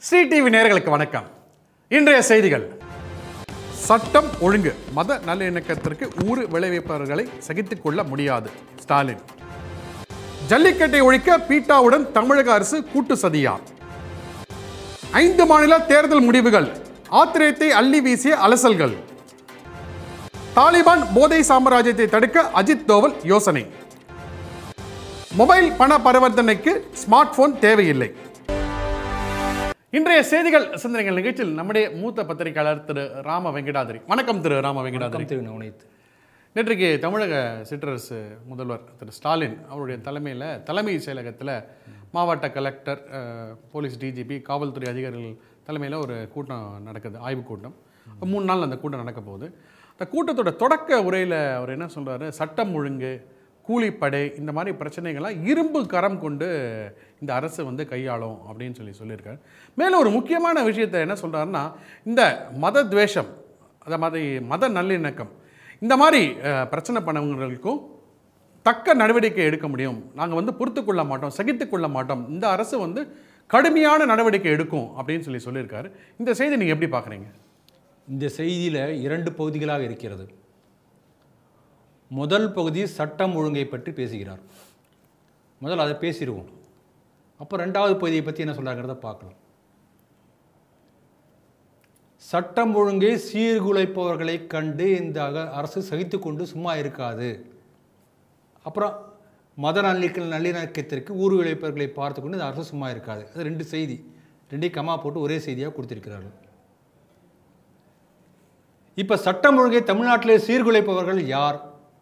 Sri TV நேயர்களுக்கு வணக்கம் இன்றைய செய்திகள் சட்டம் ஒழுங்கு மத நல்லிணக்கத்திற்கு ஊறு விளைவிப்பவர்களை சகித்துக் கொள்ள முடியாது ஸ்டாலின் ஜல்லிக்கட்டை ஒழிக்க பீட்டாவுடன் தமிழக அரசு கூட்டு சதியா ஐந்து மாநில தேர்தல் முடிவுகள் ஆத்திரத்தை அள்ளி வீசிய அலசல்கள் தாலிபான் போதை சாம்ராஜ்யத்தை தடுக்க அஜித் தோவல் யோசனை மொபைல் பண பரிவர்த்தனைக்கு ஸ்மார்ட் போன் தேவையில்லை இன்றைய செய்திகள் சிந்தனைகள் நிகழ்ச்சியில் நம்முடைய மூத்த பத்திரிகையாளர் திரு ராம வெங்கடாதிரி வணக்கம் திரு ராம வெங்கடாதிரி திரு நவநீத் நேற்றைக்கு தமிழக சிற்றரசு முதல்வர் திரு ஸ்டாலின் அவருடைய தலைமையில் தலைமை செயலகத்தில் மாவட்ட கலெக்டர் அஹ், போலீஸ் டிஜிபி காவல்துறை அதிகாரிகள் தலைமையில் ஒரு கூட்டம் நடக்குது ஆய்வுக் கூட்டம் மூணு நாள் அந்த கூட்டம் நடக்க போகுது அந்த கூட்டத்தோட தொடக்க உரையில் அவர் என்ன சொல்றாரு சட்டம் ஒழுங்கு கூலிப்படை இந்த மாதிரி பிரச்சனைகள்லாம் இரும்பு கரம் கொண்டு இந்த அரசு வந்து கையாளும் அப்படின்னு சொல்லி சொல்லியிருக்காரு மேலும் ஒரு முக்கியமான விஷயத்தை என்ன சொல்றாருன்னா இந்த மத துவேஷம் அந்த மாதிரி மத நல்லிணக்கம் இந்த மாதிரி அஹ், பிரச்சனை பண்ணவங்களுக்கும் தக்க நடவடிக்கை எடுக்க முடியும் நாங்கள் வந்து பொறுத்துக் கொள்ள மாட்டோம் சகித்துக் கொள்ள மாட்டோம் இந்த அரசு வந்து கடுமையான நடவடிக்கை எடுக்கும் அப்படின்னு சொல்லி சொல்லியிருக்காரு இந்த செய்தி நீங்கள் எப்படி பார்க்குறீங்க இந்த செய்தியில் இரண்டு பகுதிகளாக இருக்கிறது முதல் பகுதி சட்டம் ஒழுங்கை பற்றி பேசுகிறார் முதல் அதை பேசிடுவோம் அப்போ ரெண்டாவது பகுதியை பற்றி என்ன சொல்கிறாங்கிறத பார்க்கலாம் சட்டம் ஒழுங்கை சீர்குலைப்பவர்களை கண்டு இந்த அக- அரசு சகித்து கொண்டு சும்மா இருக்காது அப்புறம் மத நல்லிக்க நல்லிணக்கத்திற்கு ஊர் விளைப்பவர்களை பார்த்து கொண்டு இந்த அரசு சும்மா இருக்காது அது ரெண்டு செய்தி ரெண்டையும் கமா போட்டு ஒரே செய்தியாக கொடுத்திருக்கிறார்கள் இப்போ சட்டம் ஒழுங்கை தமிழ்நாட்டிலே சீர்குலைப்பவர்கள் யார்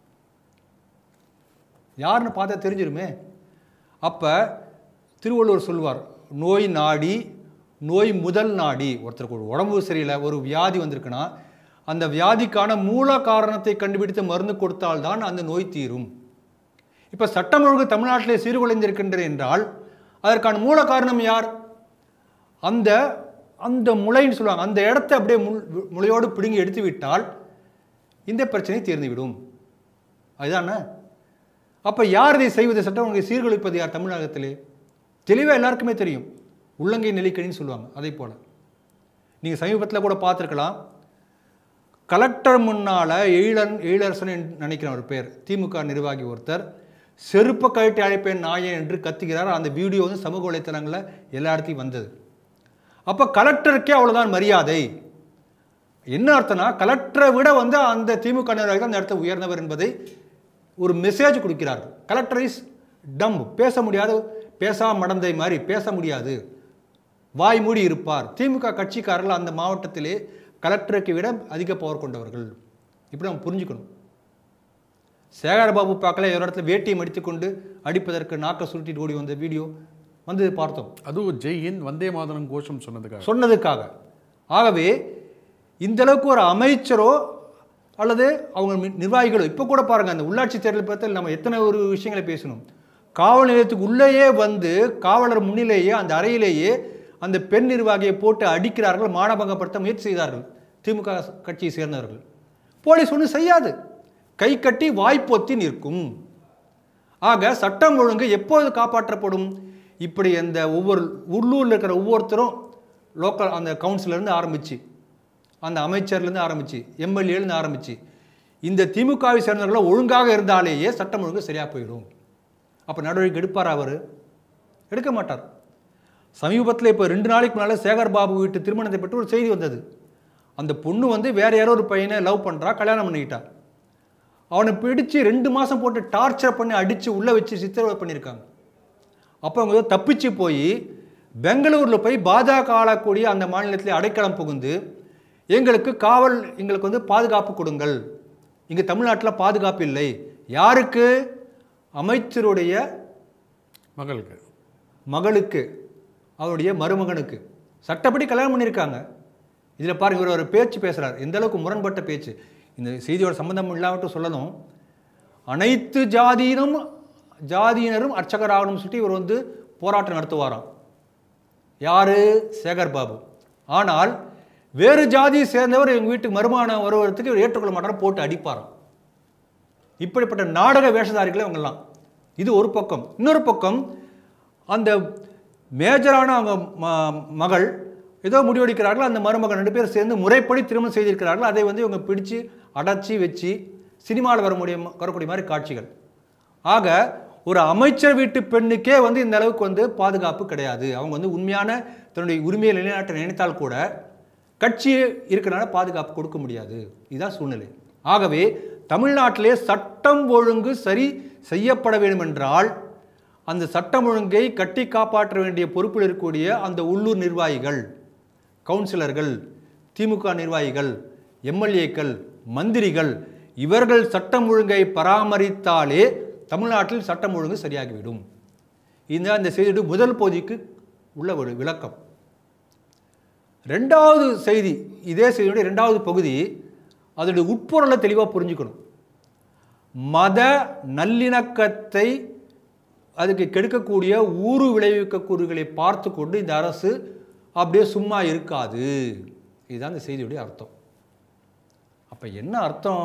யாருன்னு பார்த்தா தெரிஞ்சிருமே அப்போ திருவள்ளுவர் சொல்வார் நோய் நாடி நோய் முதல் நாடி ஒருத்தருக்கு ஒரு உடம்பு சரியில்லை ஒரு வியாதி வந்திருக்குன்னா அந்த வியாதிக்கான மூல காரணத்தை கண்டுபிடித்து மருந்து கொடுத்தால்தான் அந்த நோய் தீரும் இப்போ சட்டம் ஒழுங்கு தமிழ்நாட்டிலே சீர்குலைந்திருக்கின்றது என்றால் அதற்கான மூல காரணம் யார் அந்த அந்த முளைன்னு சொல்லுவாங்க அந்த இடத்த அப்படியே முள் முளையோடு பிடுங்கி எடுத்து விட்டால் இந்த பிரச்சனை தீர்ந்துவிடும் அதுதானே அப்போ யார் இதை செய்வது சட்டம் ஒழுங்கை சீர்குலைப்பது யார் தமிழகத்திலே தெளிவாக எல்லாருக்குமே தெரியும் உள்ளங்கை நெல்லிக்கணின்னு சொல்லுவாங்க அதே போல் நீங்கள் சமீபத்தில் கூட பார்த்துருக்கலாம் கலெக்டர் முன்னால் எழிலன் எழிலரசன் என்று நினைக்கிற ஒரு பேர் திமுக நிர்வாகி ஒருத்தர் செருப்பை கழட்டி அழைப்பேன் நாயன் என்று கத்துகிறார் அந்த வீடியோ வந்து சமூக வலைத்தளங்களில் எல்லா இடத்தையும் வந்தது அப்போ கலெக்டருக்கே அவ்வளோதான் மரியாதை என்ன அர்த்தம்னா கலெக்டரை விட வந்து அந்த திமுக நிர்வாகி தான் அந்த இடத்த உயர்ந்தவர் என்பதை ஒரு மெசேஜ் கொடுக்கிறார்கள் கலெக்டர் இஸ் டம் பேச முடியாது பேசா மடந்தை மாதிரி பேச முடியாது வாய் மூடி இருப்பார் திமுக கட்சிக்காரர்கள் அந்த மாவட்டத்திலே கலெக்டருக்கு விட அதிக பவர் கொண்டவர்கள் இப்படி நம்ம புரிஞ்சுக்கணும் சேகரபாபு பார்க்கல ஒரு இடத்துல வேட்டியை மடித்துக்கொண்டு அடிப்பதற்கு நாக்கை சுருட்டிட்டு ஓடி வந்த வீடியோ வந்து பார்த்தோம் அதுவும் ஜெய் ஹிந்த் வந்தே மாதரம் கோஷம் சொன்னதுக்காக சொன்னதுக்காக ஆகவே இந்த அளவுக்கு ஒரு அமைச்சரோ அல்லது அவங்க மி- நிர்வாகிகளோ இப்போ கூட பாருங்க அந்த உள்ளாட்சி தேர்தல் பற்றி நம்ம எத்தனை ஒரு விஷயங்களை பேசணும் காவல் நிலையத்துக்கு உள்ளேயே வந்து காவலர் முன்னிலேயே அந்த அறையிலேயே அந்த பெண் நிர்வாகியை போட்டு அடிக்கிறார்கள் மானபங்கப்படுத்த முயற்சி செய்தார்கள் திமுக கட்சியை சேர்ந்தவர்கள் போலீஸ் ஒன்றும் செய்யாது கை கட்டி வாய்ப்பொத்தி நிற்கும் ஆக சட்டம் ஒழுங்கு எப்பொழுது காப்பாற்றப்படும் இப்படி அந்த ஒவ்வொரு உள்ளூரில் இருக்கிற ஒவ்வொருத்தரும் லோக்கல் அந்த கவுன்சிலர்லேருந்து ஆரம்பிச்சு அந்த அமைச்சர்லேருந்து ஆரம்பிச்சு எம்எல்ஏலேருந்து ஆரம்பிச்சு இந்த திமுகவை சேர்ந்தவர்கள் ஒழுங்காக இருந்தாலேயே சட்டம் ஒழுங்கு சரியாக போயிடும் அப்போ நடவடிக்கை எடுப்பார் அவர் எடுக்க மாட்டார் சமீபத்தில் இப்போ ரெண்டு நாளைக்கு முன்னால் சேகர் பாபு வீட்டு திருமணத்தை பற்றி ஒரு செய்தி வந்தது அந்த பொண்ணு வந்து வேற யாரோ ஒரு பையனை லவ் பண்ணுறா கல்யாணம் பண்ணிக்கிட்டா அவனை பிடிச்சு ரெண்டு மாதம் போட்டு டார்ச்சர் பண்ணி அடித்து உள்ளே வச்சு சித்திரவதை பண்ணியிருக்காங்க அப்போ அவங்க ஏதோ தப்பிச்சு போய் பெங்களூரில் போய் பாஜக ஆளக்கூடிய அந்த மாநிலத்தில் அடைக்கலம் புகுந்து எங்களுக்கு காவல் எங்களுக்கு வந்து பாதுகாப்பு கொடுங்கள் இங்கே தமிழ்நாட்டில் பாதுகாப்பு இல்லை யாருக்கு அமைச்சருடைய மகளுக்கு மகளுக்கு அவருடைய மருமகனுக்கு சட்டப்படி கல்யாணம் பண்ணியிருக்காங்க இதில் பாருங்க இவர் ஒரு பேச்சு பேசுகிறார் எந்த அளவுக்கு முரண்பட்ட பேச்சு இந்த செய்தியோட சம்பந்தம் இல்லாமட்டும் சொல்லணும் அனைத்து ஜாதியினும் ஜாதியினரும் அர்ச்சகராகணும்னு சொல்லிட்டு இவர் வந்து போராட்டம் நடத்துவாராம் யாரு சேகர் பாபு ஆனால் வேறு ஜாதியை சேர்ந்தவர் எங்கள் வீட்டுக்கு மருமானம் வருவதற்கு இவர் ஏற்றுக்கொள்ள மாட்டார் போட்டு அடிப்பாராம் இப்படிப்பட்ட நாடக வேஷதாரிகளே இவங்கெல்லாம் இது ஒரு பக்கம் இன்னொரு பக்கம் அந்த மேஜரான அவங்க ம- மகள் ஏதோ முடிவெடுக்கிறார்கள் அந்த மருமகன் ரெண்டு பேரும் சேர்ந்து முறைப்படி திருமணம் செய்திருக்கிறார்கள் அதை வந்து இவங்க பிடிச்சு அடைச்சி வச்சு சினிமாவில் வர முடியும் வரக்கூடிய மாதிரி காட்சிகள் ஆக ஒரு அமைச்சர் வீட்டு பெண்ணுக்கே வந்து இந்த அளவுக்கு வந்து பாதுகாப்பு கிடையாது அவங்க வந்து உண்மையான தன்னுடைய உரிமையை நிலைநாட்ட நினைத்தால் கூட கட்சி இருக்கிறனால பாதுகாப்பு கொடுக்க முடியாது இதுதான் சூழ்நிலை ஆகவே தமிழ்நாட்டிலே சட்டம் ஒழுங்கு சரி செய்யப்பட வேண்டும் என்றால் அந்த சட்டம் ஒழுங்கை கட்டி காப்பாற்ற வேண்டிய பொறுப்பில் இருக்கக்கூடிய அந்த உள்ளூர் நிர்வாகிகள் கவுன்சிலர்கள் திமுக நிர்வாகிகள் எம்எல்ஏக்கள் மந்திரிகள் இவர்கள் சட்டம் ஒழுங்கை பராமரித்தாலே தமிழ்நாட்டில் சட்டம் ஒழுங்கு சரியாகிவிடும் இந்த அந்த செய்தியுடைய முதல் பகுதிக்கு உள்ள ஒரு விளக்கம் ரெண்டாவது செய்தி இதே செய்தியுடைய ரெண்டாவது பகுதி அதனுடைய உட்பொருளை தெளிவாக புரிஞ்சுக்கணும் மத நல்லிணக்கத்தை அதுக்கு கெடுக்கக்கூடிய ஊறு விளைவிக்கக்கூடியவர்களை பார்த்து கொண்டு இந்த அரசு அப்படியே சும்மா இருக்காது இதுதான் இந்த செய்தியுடைய அர்த்தம் அப்போ என்ன அர்த்தம்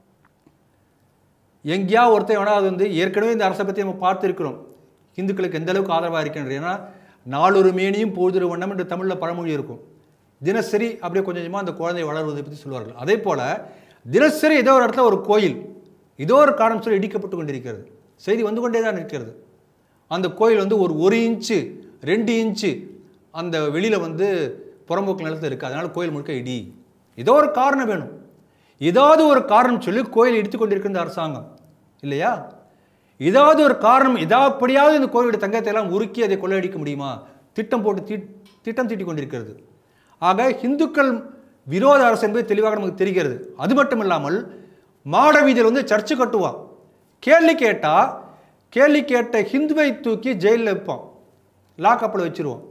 எங்கேயா ஒருத்தன் வேணா அது வந்து ஏற்கனவே இந்த அரசை பற்றி நம்ம பார்த்துருக்கிறோம் இந்துக்களுக்கு எந்த அளவுக்கு ஆதரவாக இருக்கின்றது ஏன்னா நாளொரு மேனியும் பொழுதொரு வண்ணம் என்று தமிழில் பழமொழி இருக்கும் தினசரி அப்படியே கொஞ்சம் கொஞ்சமாக அந்த குழந்தை வளர்வதை பற்றி சொல்வார்கள் அதே போல் தினசரி ஏதோ ஒரு இடத்துல ஒரு கோயில் ஏதோ ஒரு காரணம் சொல்லி இடிக்கப்பட்டு கொண்டிருக்கிறது செய்தி வந்து கொண்டே தான் இருக்கிறது அந்த கோயில் வந்து ஒரு ஒரு இன்ச்சு ரெண்டு இன்ச்சு அந்த வெளியில் வந்து புறம்போக்கு நிலத்தில் இருக்குது அதனால் கோயில் முழுக்க இடி ஏதோ ஒரு காரணம் வேணும் ஏதாவது ஒரு காரணம் சொல்லி கோயில் இடித்து கொண்டிருக்கிற இந்த அரசாங்கம் இல்லையா ஏதாவது ஒரு காரணம் ஏதாவதுபடியாவது இந்த கோயிலுடைய தங்கத்தை எல்லாம் உருக்கி அதை கொள்ளையடிக்க முடியுமா திட்டம் போட்டு தி திட்டம் தீட்டி கொண்டிருக்கிறது ஆக இந்துக்கள் விரோத அரசு என்பது தெளிவாக நமக்கு தெரிகிறது அது மட்டும் இல்லாமல் மாட வீதியில் வந்து சர்ச்சு கட்டுவான் கேள்வி கேட்டா கேள்வி கேட்ட ஹிந்துவை தூக்கி ஜெயிலில் வைப்பான் லாக்கப்பில் வச்சிருவான்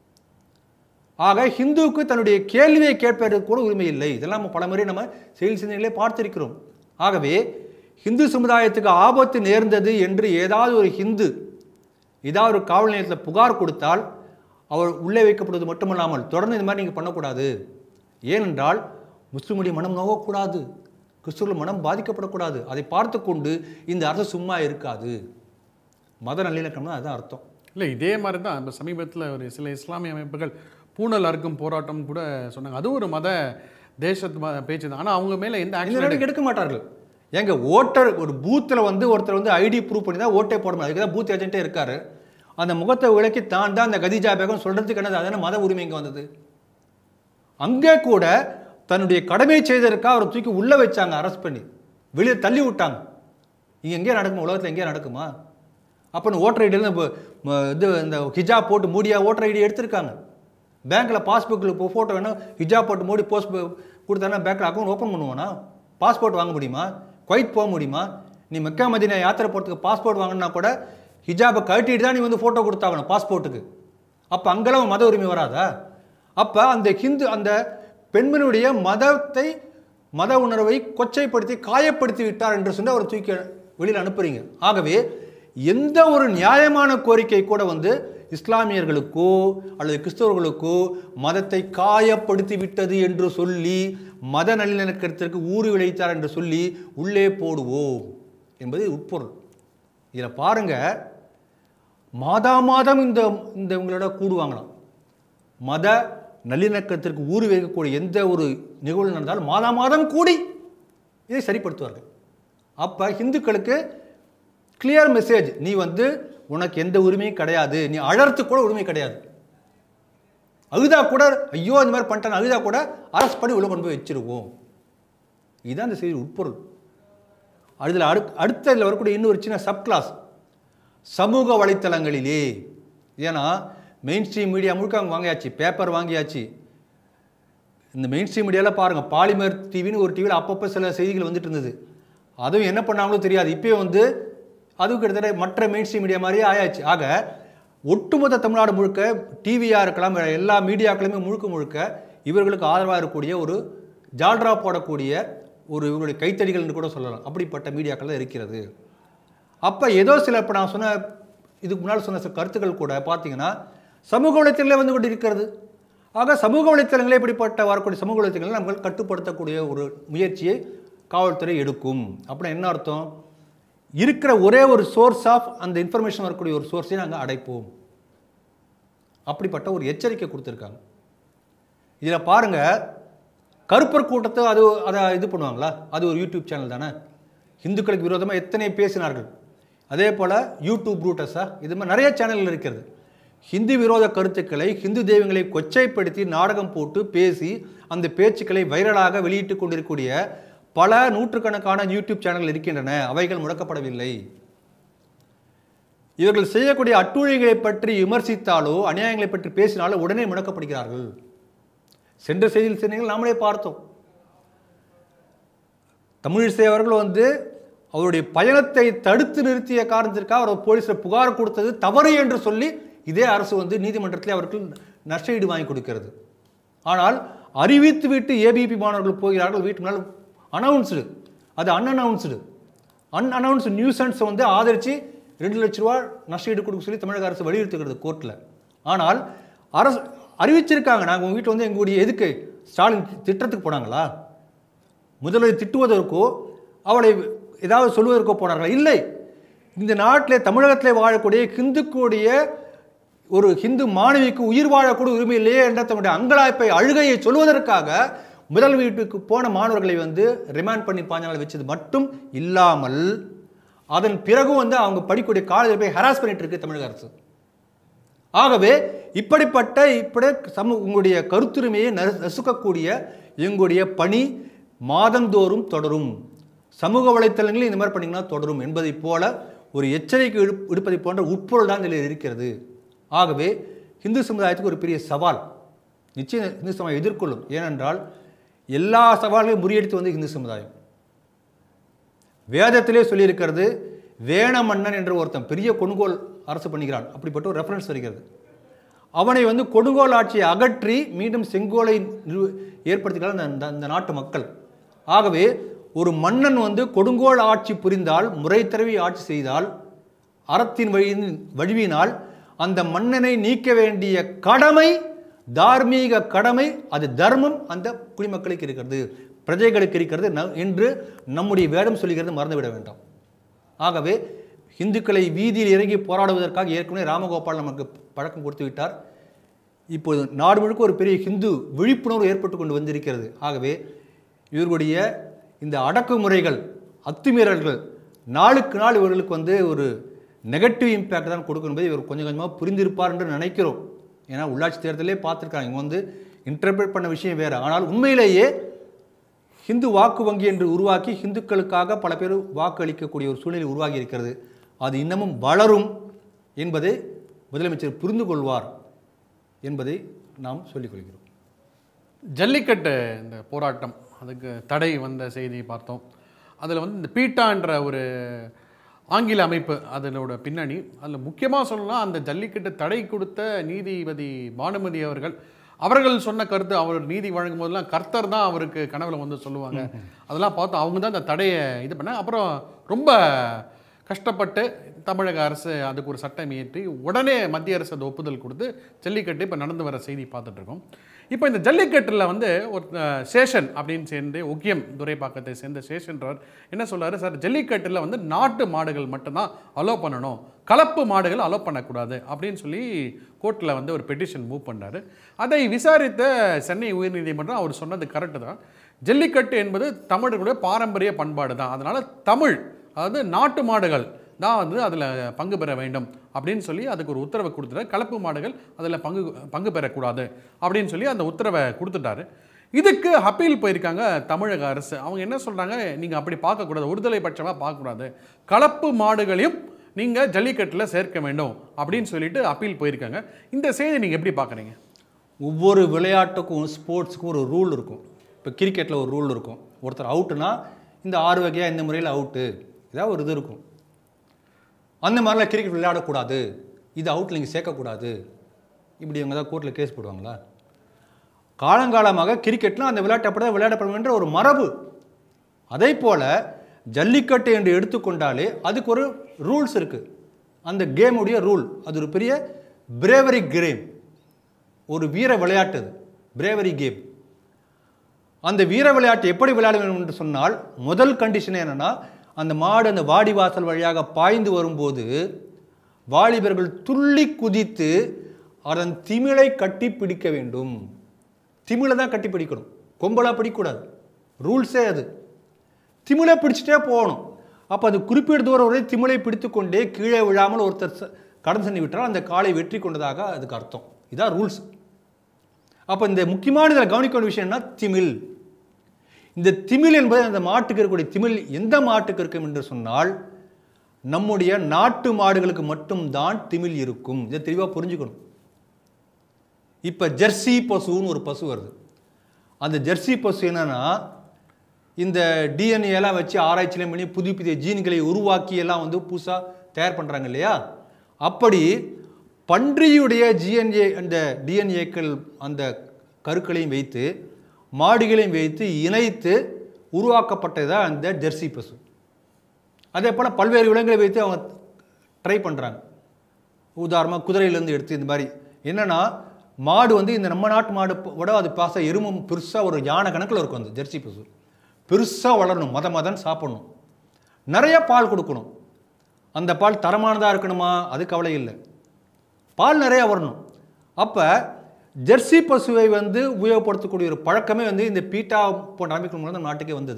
ஆக ஹிந்துவுக்கு தன்னுடைய கேள்வியை கேட்பதற்கு கூட உரிமை இல்லை இதெல்லாம் நம்ம பலமுறை நம்ம செய்தி சிந்தனைகளே பார்த்திருக்கிறோம் ஆகவே ஹிந்து சமுதாயத்துக்கு ஆபத்து நேர்ந்தது என்று ஏதாவது ஒரு ஹிந்து ஏதாவது ஒரு காவல் நிலையத்தில் புகார் கொடுத்தால் அவர் உள்ளே வைக்கப்படுவது மட்டுமல்லாமல் தொடர்ந்து இந்த மாதிரி நீங்கள் பண்ணக்கூடாது ஏனென்றால் முஸ்லிமுடைய மனம் நோகக்கூடாது கிறிஸ்துவர்கள் மனம் பாதிக்கப்படக்கூடாது அதை பார்த்து கொண்டு இந்த அரசு சும்மா இருக்காது மத நல்லிணக்கம்னா அதுதான் அர்த்தம் இல்லை இதே மாதிரி தான் இப்போ சமீபத்தில் ஒரு சில இஸ்லாமிய அமைப்புகள் பூனல் அறுக்கும் போராட்டம் கூட சொன்னாங்க அதுவும் ஒரு மத தேசத்து ம- பேச்சு தான் ஆனால் அவங்க மேலே எந்த இந்த ஆக்ஷன் நடவடிக்கை எடுக்க மாட்டார்கள் ஏங்க ஓட்டர் ஒரு பூத்தில் வந்து ஒருத்தர் வந்து ஐடி ப்ரூவ் பண்ணி தான் ஓட்டே போட முடியும் அதுக்கு தான் பூத் ஏஜென்ட்டே இருக்காரு அந்த முகத்தை விளக்கி தான் தான் அந்த கதிஜா பேகம் சொல்கிறதுக்கு என்னது அதான மத உரிமை இங்கே வந்தது அங்கே கூட தன்னுடைய கடமை செய்ததற்காக அவரை தூக்கி உள்ளே வச்சாங்க அரெஸ்ட் பண்ணி வெளியே தள்ளி விட்டாங்க இங்கே எங்கேயா நடக்குமா உலகத்தில் எங்கேயா நடக்குமா அப்போ ஓட்டர் ஐடியில் இது இந்த ஹிஜாப் போட்டு மூடியா ஓட்டர் ஐடி எடுத்திருக்காங்க பேங்க்கில் பாஸ்புக்கில் இப்போ ஃபோட்டோ வேணும் ஹிஜாப் போட்டு மூடி போஸ்ட் கொடுத்தானா பேங்க்கில் அக்கௌண்ட் ஓப்பன் பண்ணுவானா பாஸ்போர்ட் வாங்க முடியுமா குவைத் போக முடியுமா நீ மெக்கா மதினா யாத்திரை போகிறதுக்கு பாஸ்போர்ட் வாங்கினா கூட ஹிஜாபை கழட்டிட்டு தான் நீ வந்து ஃபோட்டோ கொடுத்தாகணும் பாஸ்போர்ட்டுக்கு அப்போ அங்கெல்லாம் மத உரிமை வராதா அப்போ அந்த ஹிந்து அந்த பெண்மணியுடைய மதத்தை மத உணர்வை கொச்சைப்படுத்தி காயப்படுத்தி விட்டார் என்று சொல்லி அவர் தூக்கி வெளியில் அனுப்புறீங்க ஆகவே எந்த ஒரு நியாயமான கோரிக்கை கூட வந்து இஸ்லாமியர்களுக்கோ அல்லது கிறிஸ்தவர்களுக்கோ மதத்தை காயப்படுத்தி விட்டது என்று சொல்லி மத நல்லிணக்கத்திற்கு ஊறு விளைத்தார் என்று சொல்லி உள்ளே போடுவோம் என்பது உட்பொருள் இதில் பாருங்க மாதா மாதம் இந்த இந்த இவங்களோட கூடுவாங்களாம் மத நல்லிணக்கத்திற்கு ஊறு வைக்கக்கூடிய எந்த ஒரு நிகழ்வு நடந்தாலும் மாதா மாதம் கூடி இதை சரிப்படுத்துவார்கள் அப்போ ஹிந்துக்களுக்கு கிளியர் மெசேஜ் நீ வந்து உனக்கு எந்த உரிமையும் கிடையாது நீ அழறதுக்கு கூட உரிமை கிடையாது அழுதா கூட ஐயோ இந்த மாதிரி பண்ணிட்டேன் அழுதா கூட அரசு பண்ணி உள்ள கொண்டு போய் வச்சிருவோம் இதுதான் இந்த செய்தி உட்பொருள் அதில் அடு அடுத்த இதில் வரக்கூடிய இன்னொரு சின்ன சப் கிளாஸ் சமூக வலைத்தளங்களிலே ஏன்னா மெயின் ஸ்ட்ரீம் மீடியா முழுக்க அவங்க வாங்கியாச்சு பேப்பர் வாங்கியாச்சு இந்த மெயின் ஸ்ட்ரீம் மீடியாவில் பாருங்கள் பாலிமர் டிவின்னு ஒரு டிவியில் அப்பப்போ சில செய்திகள் வந்துட்டு இருந்தது அதுவும் என்ன பண்ணாங்களோ தெரியாது இப்போயும் வந்து அதுவும் கிட்டத்தட்ட மற்ற மெயின் ஸ்ட்ரீம் மீடியா மாதிரியே ஆயாச்சு ஆக ஒட்டுமொத்த தமிழ்நாடு முழுக்க டிவியாக இருக்கலாம் வேற எல்லா மீடியாக்களுமே முழுக்க முழுக்க இவர்களுக்கு ஆதரவாக இருக்கக்கூடிய ஒரு ஜால்ரா போடக்கூடிய ஒரு இவர்களுடைய கைத்தடிகள் என்று கூட சொல்லலாம் அப்படிப்பட்ட மீடியாக்கள் தான் இருக்கிறது அப்போ ஏதோ சில இப்போ நான் சொன்ன இதுக்கு முன்னால் சொன்ன சில கருத்துக்கள் கூட பார்த்தீங்கன்னா சமூக வலைத்தளங்களே வந்து கொண்டு இருக்கிறது ஆக சமூக வலைத்தளங்களே இப்படிப்பட்ட வரக்கூடிய சமூக வலைத்தளங்களை நம்ம கட்டுப்படுத்தக்கூடிய ஒரு முயற்சியை காவல்துறை எடுக்கும் அப்படின்னா என்ன அர்த்தம் இருக்கிற ஒரே ஒரு சோர்ஸ் ஆஃப் அந்த இன்ஃபர்மேஷன் வரக்கூடிய ஒரு சோர்ஸை நாங்கள் அடைப்போம் அப்படிப்பட்ட ஒரு எச்சரிக்கை கொடுத்துருக்காங்க இதில் பாருங்க கருப்பர் கூட்டத்தை அது அதை இது பண்ணுவாங்களா அது ஒரு யூடியூப் சேனல் தானே இந்துக்களுக்கு விரோதமாக எத்தனை பேசினார்கள் அதே போல் யூடியூப் ரூட்டஸா இது மாதிரி நிறைய சேனல்கள் இருக்கிறது ஹிந்து விரோத கருத்துக்களை ஹிந்து தெய்வங்களை கொச்சைப்படுத்தி நாடகம் போட்டு பேசி அந்த பேச்சுக்களை வைரலாக வெளியிட்டு கொண்டிருக்கக்கூடிய பல நூற்றுக்கணக்கான யூடியூப் சேனல்கள் இருக்கின்றன அவைகள் முடக்கப்படவில்லை இவர்கள் செய்யக்கூடிய அட்டுழிகளை பற்றி விமர்சித்தாலோ அநியாயங்களை பற்றி பேசினாலோ உடனே முடக்கப்படுகிறார்கள் சென்ற செய்தியில் சொன்னீங்கள் நாமளே பார்த்தோம் தமிழிசை அவர்கள் வந்து அவருடைய பயணத்தை தடுத்து நிறுத்திய காரணத்திற்காக அவர் போலீஸில் புகார் கொடுத்தது தவறு என்று சொல்லி இதே அரசு வந்து நீதிமன்றத்தில் அவர்கள் நஷ்டஈடு வாங்கி கொடுக்கிறது ஆனால் அறிவித்து விட்டு ஏபிபி மாணவர்கள் போகிறார்கள் வீட்டு முன்னால் அனௌன்ஸ்டு அது அன்அனௌன்ஸ்டு அன்அனௌன்ஸ்டு நியூசன்ஸை வந்து ஆதரித்து ரெண்டு லட்ச ரூபா நஷ்டஈடு கொடுக்க சொல்லி தமிழக அரசு வலியுறுத்துகிறது கோர்ட்டில் ஆனால் அரசு அறிவிச்சிருக்காங்க நாங்கள் உங்கள் வீட்டில் வந்து எங்களுடைய எதுக்கு ஸ்டாலின் திட்டத்துக்கு போனாங்களா முதல்வர் திட்டுவதற்கோ அவளை ஏதாவது சொல்வதற்கோ போனார்களா இல்லை இந்த நாட்டிலே தமிழகத்திலே வாழக்கூடிய ஹிந்துக்குடைய ஒரு ஹிந்து மாணவிக்கு உயிர் வாழக்கூடிய உரிமை இல்லையே என்ற தன்னுடைய அங்கலாய்ப்பை அழுகையை சொல்வதற்காக முதல் வீட்டுக்கு போன மாணவர்களை வந்து ரிமாண்ட் பண்ணி பாஞ்ச நாள் வச்சது மட்டும் இல்லாமல் அதன் பிறகும் வந்து அவங்க படிக்கக்கூடிய காலேஜில் போய் ஹராஸ் பண்ணிட்டு இருக்கு தமிழக அரசு ஆகவே இப்படிப்பட்ட இப்படி சமூக உங்களுடைய கருத்துரிமையை நறு- நசுக்கக்கூடிய எங்களுடைய பணி மாதந்தோறும் தொடரும் சமூக வலைத்தளங்களில் இந்த மாதிரி பண்ணீங்கன்னா தொடரும் என்பதைப் போல ஒரு எச்சரிக்கை விடு- விடுப்பதை போன்ற உட்பொருள் தான் இதில் இருக்கிறது ஆகவே இந்து சமுதாயத்துக்கு ஒரு பெரிய சவால் நிச்சயம் இந்து சமுதாயம் எதிர்கொள்ளும் ஏனென்றால் எல்லா சவால்களையும் முறியடித்து வந்து இந்து சமுதாயம் வேதத்திலே சொல்லியிருக்கிறது வேண மன்னன் என்ற ஒருத்தன் பெரிய கொடுங்கோல் அரசு பண்ணுகிறான் அப்படிப்பட்ட ஒரு ரெஃபரன்ஸ் வருகிறது அவனை வந்து கொடுங்கோல் ஆட்சியை அகற்றி மீண்டும் செங்கோலை நிறு- ஏற்படுத்துகிறார் அந்த- அந்த அந்த நாட்டு மக்கள் ஆகவே ஒரு மன்னன் வந்து கொடுங்கோல் ஆட்சி புரிந்தால் முறை தருவி ஆட்சி செய்தால் அறத்தின் வழியின் வழிவினால் அந்த மன்னனை நீக்க வேண்டிய கடமை தார்மீக கடமை அது தர்மம் அந்த குடிமக்களுக்கு இருக்கிறது பிரஜைகளுக்கு இருக்கிறது ந- என்று நம்முடைய வேதம் சொல்லுகிறது மறந்துவிட வேண்டாம் ஆகவே இந்துக்களை வீதியில் இறங்கி போராடுவதற்காக ஏற்கனவே ராமகோபால் நமக்கு பழக்கம் கொடுத்து விட்டார் இப்போது நாடு முழுக்க ஒரு பெரிய ஹிந்து விழிப்புணர்வு ஏற்பட்டு கொண்டு வந்திருக்கிறது ஆகவே இவர்களுடைய இந்த அடக்குமுறைகள் அத்துமீறல்கள் நாளுக்கு நாள் இவர்களுக்கு வந்து ஒரு நெகட்டிவ் இம்பேக்ட் தான் கொடுக்கும் என்பதை இவர் கொஞ்சம் கொஞ்சமாக புரிந்திருப்பார் என்று நினைக்கிறோம் ஏன்னா உள்ளாட்சி தேர்தலே பார்த்துருக்காங்க இவங்க வந்து இன்டர்பிரேட் பண்ண விஷயம் வேறு ஆனால் உண்மையிலேயே ஹிந்து வாக்கு வங்கி என்று உருவாக்கி ஹிந்துக்களுக்காக பல பேர் வாக்கு அளிக்கக்கூடிய ஒரு சூழ்நிலை உருவாகி இருக்கிறது அது இன்னமும் வளரும் என்பதை முதலமைச்சர் புரிந்து கொள்வார் என்பதை நாம் சொல்லிக் கொள்கிறோம் ஜல்லிக்கட்டு இந்த போராட்டம் அதுக்கு தடை வந்த செய்தியை பார்த்தோம் அதில் வந்து இந்த பீட்டான்ற ஒரு ஆங்கில அமைப்பு அதனோட பின்னணி அதில் முக்கியமாக சொல்லலாம் அந்த ஜல்லிக்கட்டு தடை கொடுத்த நீதிபதி பானுமதி அவர்கள் அவர்கள் சொன்ன கருத்து அவர் நீதி வழங்கும் போதெல்லாம் கர்த்தர் தான் அவருக்கு கனவுல வந்து சொல்லுவாங்க அதெல்லாம் பார்த்தோம் அவங்க தான் அந்த தடையை இது பண்ண அப்புறம் ரொம்ப கஷ்டப்பட்டு தமிழக அரசு அதுக்கு ஒரு சட்டம் இயற்றி உடனே மத்திய அரசு அது ஒப்புதல் கொடுத்து ஜல்லிக்கட்டு இப்போ நடந்து வர செய்தி பார்த்துட்டு இருக்கோம் இப்போ இந்த ஜல்லிக்கட்டில் வந்து ஒரு அஹ், சேஷன் அப்படின்னு சேர்ந்து ஒக்கியம் துரைப்பாக்கத்தை சேர்ந்த சேஷன்றவர் என்ன சொல்றாரு சார் ஜல்லிக்கட்டில் வந்து நாட்டு மாடுகள் மட்டும்தான் அலோவ் பண்ணணும் கலப்பு மாடுகள் அலோவ் பண்ணக்கூடாது அப்படின்னு சொல்லி கோர்ட்டில் வந்து ஒரு பெட்டிஷன் மூவ் பண்ணாரு அதை விசாரித்த சென்னை உயர்நீதிமன்றம் அவர் சொன்னது கரெக்டு தான் ஜல்லிக்கட்டு என்பது தமிழர்களுடைய பாரம்பரிய பண்பாடு தான் அதனால தமிழ் அதாவது நாட்டு மாடுகள் தான் வந்து அதில் பங்கு பெற வேண்டும் அப்படின்னு சொல்லி அதுக்கு ஒரு உத்தரவை கொடுத்துட்டாரு கலப்பு மாடுகள் அதில் பங்கு பங்கு பெறக்கூடாது அப்படின்னு சொல்லி அந்த உத்தரவை கொடுத்துட்டாரு இதுக்கு அப்பீல் போயிருக்காங்க தமிழக அரசு அவங்க என்ன சொல்கிறாங்க நீங்கள் அப்படி பார்க்கக்கூடாது ஒருதலை பட்சமாக பார்க்கக்கூடாது கலப்பு மாடுகளையும் நீங்கள் ஜல்லிக்கட்டில் சேர்க்க வேண்டும் அப்படின்னு சொல்லிட்டு அப்பீல் போயிருக்காங்க இந்த செய்தி நீங்கள் எப்படி பார்க்குறீங்க ஒவ்வொரு விளையாட்டுக்கும் ஸ்போர்ட்ஸுக்கும் ஒரு ரூல் இருக்கும் இப்போ கிரிக்கெட்டில் ஒரு ரூல் இருக்கும் ஒருத்தர் அவுட்டுனா இந்த ஆறு வகையாக இந்த முறையில் அவுட்டு ஏதாவது ஒரு இது இருக்கும் அந்த மாதிரிலாம் கிரிக்கெட் விளையாடக்கூடாது இது அவுட்டில் நீங்கள் சேர்க்கக்கூடாது இப்படி இவங்க தான் கோர்ட்டில் கேஸ் போடுவாங்களா காலங்காலமாக கிரிக்கெட்டில் அந்த விளையாட்டு அப்படி தான் விளையாடப்படும் என்ற ஒரு மரபு அதே போல் ஜல்லிக்கட்டு என்று எடுத்துக்கொண்டாலே அதுக்கு ஒரு ரூல்ஸ் இருக்குது அந்த கேமுடைய ரூல் அது ஒரு பெரிய பிரேவரி கேம் ஒரு வீர விளையாட்டு அது பிரேவரி கேம் அந்த வீர விளையாட்டு எப்படி விளையாட வேண்டும் என்று சொன்னால் முதல் கண்டிஷன் என்னன்னா அந்த மாடு அந்த வாடி வாசல் வழியாக பாய்ந்து வரும்போது வாலிபர்கள் துள்ளி குதித்து அதன் திமிலை கட்டி பிடிக்க வேண்டும் திமிலை தான் கட்டி பிடிக்கணும் கொம்பலா பிடிக்கக்கூடாது ரூல்ஸே அது திமிலை பிடிச்சிட்டே போகணும் அப்போ அது குறிப்பிட்ட தூரம் வரை திமிலை பிடித்துக்கொண்டே கீழே விழாமல் ஒருத்தர் ச- கடந்து சென்று விட்டால் அந்த காலை வெற்றி கொண்டதாக அதுக்கு அர்த்தம் இதான் ரூல்ஸ் அப்போ இந்த முக்கியமான இதில் கவனிக்க வேண்டிய விஷயம் என்ன திமில் இந்த திமில் என்பது அந்த மாட்டுக்கு இருக்கக்கூடிய திமில் எந்த மாட்டுக்கு இருக்கும் என்று சொன்னால் நம்முடைய நாட்டு மாடுகளுக்கு மட்டும்தான் திமில் இருக்கும் இதை தெளிவாக புரிஞ்சுக்கணும் இப்போ ஜெர்சி பசுன்னு ஒரு பசு வருது அந்த ஜெர்சி பசு என்னன்னா இந்த DNA எல்லாம் வச்சு ஆராய்ச்சிலாம் பண்ணி புதிய புதிய ஜீன்களை உருவாக்கி எல்லாம் வந்து புதுசாக தயார் பண்ணுறாங்க இல்லையா அப்படி பன்றியுடைய ஜிஎன்ஏ அந்த டிஎன்ஏக்கள் அந்த கருக்களையும் வைத்து மாடுகளையும் வைத்து இணைத்து உருவாக்கப்பட்டதா அந்த ஜெர்சி பசு அதே போல் பல்வேறு விலங்குகளை வைத்து அவங்க ட்ரை பண்ணுறாங்க உதாரணமாக குதிரையிலேருந்து எடுத்து இந்த மாதிரி என்னன்னா மாடு வந்து இந்த நம்ம நாட்டு மாடு விட அது பாச எருமம் பெருசாக ஒரு யானை கணக்கில் இருக்கும் அந்த ஜெர்சி பசு பெருசாக வளரணும் மத மதன் சாப்பிடணும் நிறைய பால் கொடுக்கணும் அந்த பால் தரமானதாக இருக்கணுமா அது கவலை இல்லை பால் நிறைய வரணும் அப்போ ஜெர்சி பசுவை வந்து உபயோகப்படுத்தக்கூடிய ஒரு பழக்கமே வந்து இந்த பீட்டா போன்ற அமைப்பு மூலம் நம்ம நாட்டுக்கே வந்தது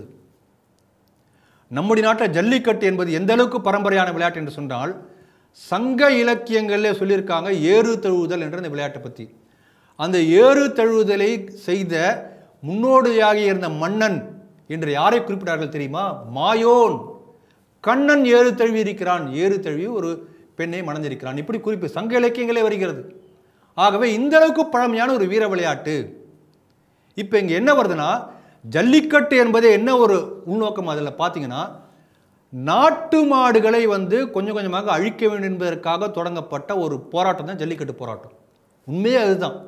நம்முடைய நாட்டில் ஜல்லிக்கட்டு என்பது எந்த அளவுக்கு பரம்பரையான விளையாட்டு என்று சொன்னால் சங்க இலக்கியங்களிலே சொல்லியிருக்காங்க ஏறு தழுவுதல் என்ற இந்த விளையாட்டை பற்றி அந்த ஏறு தழுவுதலை செய்த முன்னோடியாக இருந்த மன்னன் என்று யாரை குறிப்பிட்டார்கள் தெரியுமா மாயோன் கண்ணன் ஏறு தழுவி இருக்கிறான் ஏறு தழுவி ஒரு பெண்ணை மணந்திருக்கிறான் இப்படி குறிப்பு சங்க இலக்கியங்களே வருகிறது ஆகவே இந்த அளவுக்கு பழமையான ஒரு வீர விளையாட்டு இப்போ இங்கே என்ன வருதுன்னா ஜல்லிக்கட்டு என்பதே என்ன ஒரு உள்நோக்கம் அதில் பார்த்தீங்கன்னா நாட்டு மாடுகளை வந்து கொஞ்சம் கொஞ்சமாக அழிக்க வேண்டும் என்பதற்காக தொடங்கப்பட்ட ஒரு போராட்டம் தான் ஜல்லிக்கட்டு போராட்டம் உண்மையே அதுதான்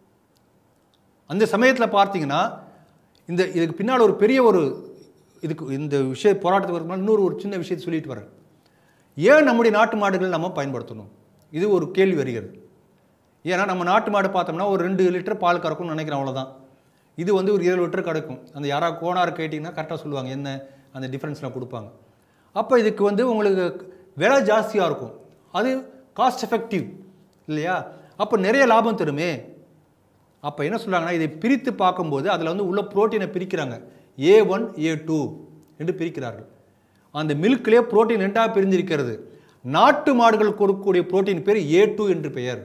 அந்த சமயத்தில் பார்த்தீங்கன்னா இந்த இதுக்கு பின்னால் ஒரு பெரிய ஒரு இதுக்கு இந்த விஷய போராட்டத்துக்கு வரக்கு முன்னாடி இன்னொரு ஒரு சின்ன விஷயத்தை சொல்லிட்டு வரேன் ஏன் நம்முடைய நாட்டு மாடுகளை நம்ம பயன்படுத்தணும் இது ஒரு கேள்வி வருகிறது ஏன்னா நம்ம நாட்டு மாடு பார்த்தோம்னா ஒரு ரெண்டு லிட்டர் பால் கறக்கும்னு நினைக்கிறேன் அவ்வளோதான் இது வந்து ஒரு ஏழு லிட்டர் கிடைக்கும் அந்த யாராவது கோனார் கேட்டிங்கன்னா கரெக்டாக சொல்லுவாங்க என்ன அந்த டிஃப்ரென்ஸ்லாம் கொடுப்பாங்க அப்போ இதுக்கு வந்து உங்களுக்கு விலை ஜாஸ்தியாக இருக்கும் அது காஸ்ட் எஃபெக்டிவ் இல்லையா அப்போ நிறைய லாபம் தருமே அப்போ என்ன சொல்றாங்கன்னா இதை பிரித்து பார்க்கும்போது அதில் வந்து உள்ள புரோட்டீனை பிரிக்கிறாங்க ஏ ஒன் ஏ டூ என்று பிரிக்கிறார்கள் அந்த மில்க்லேயே புரோட்டீன் ரெண்டாக பிரிஞ்சிருக்கிறது நாட்டு மாடுகள் கொடுக்கக்கூடிய புரோட்டீன் பேர் ஏ டூ என்று பெயர்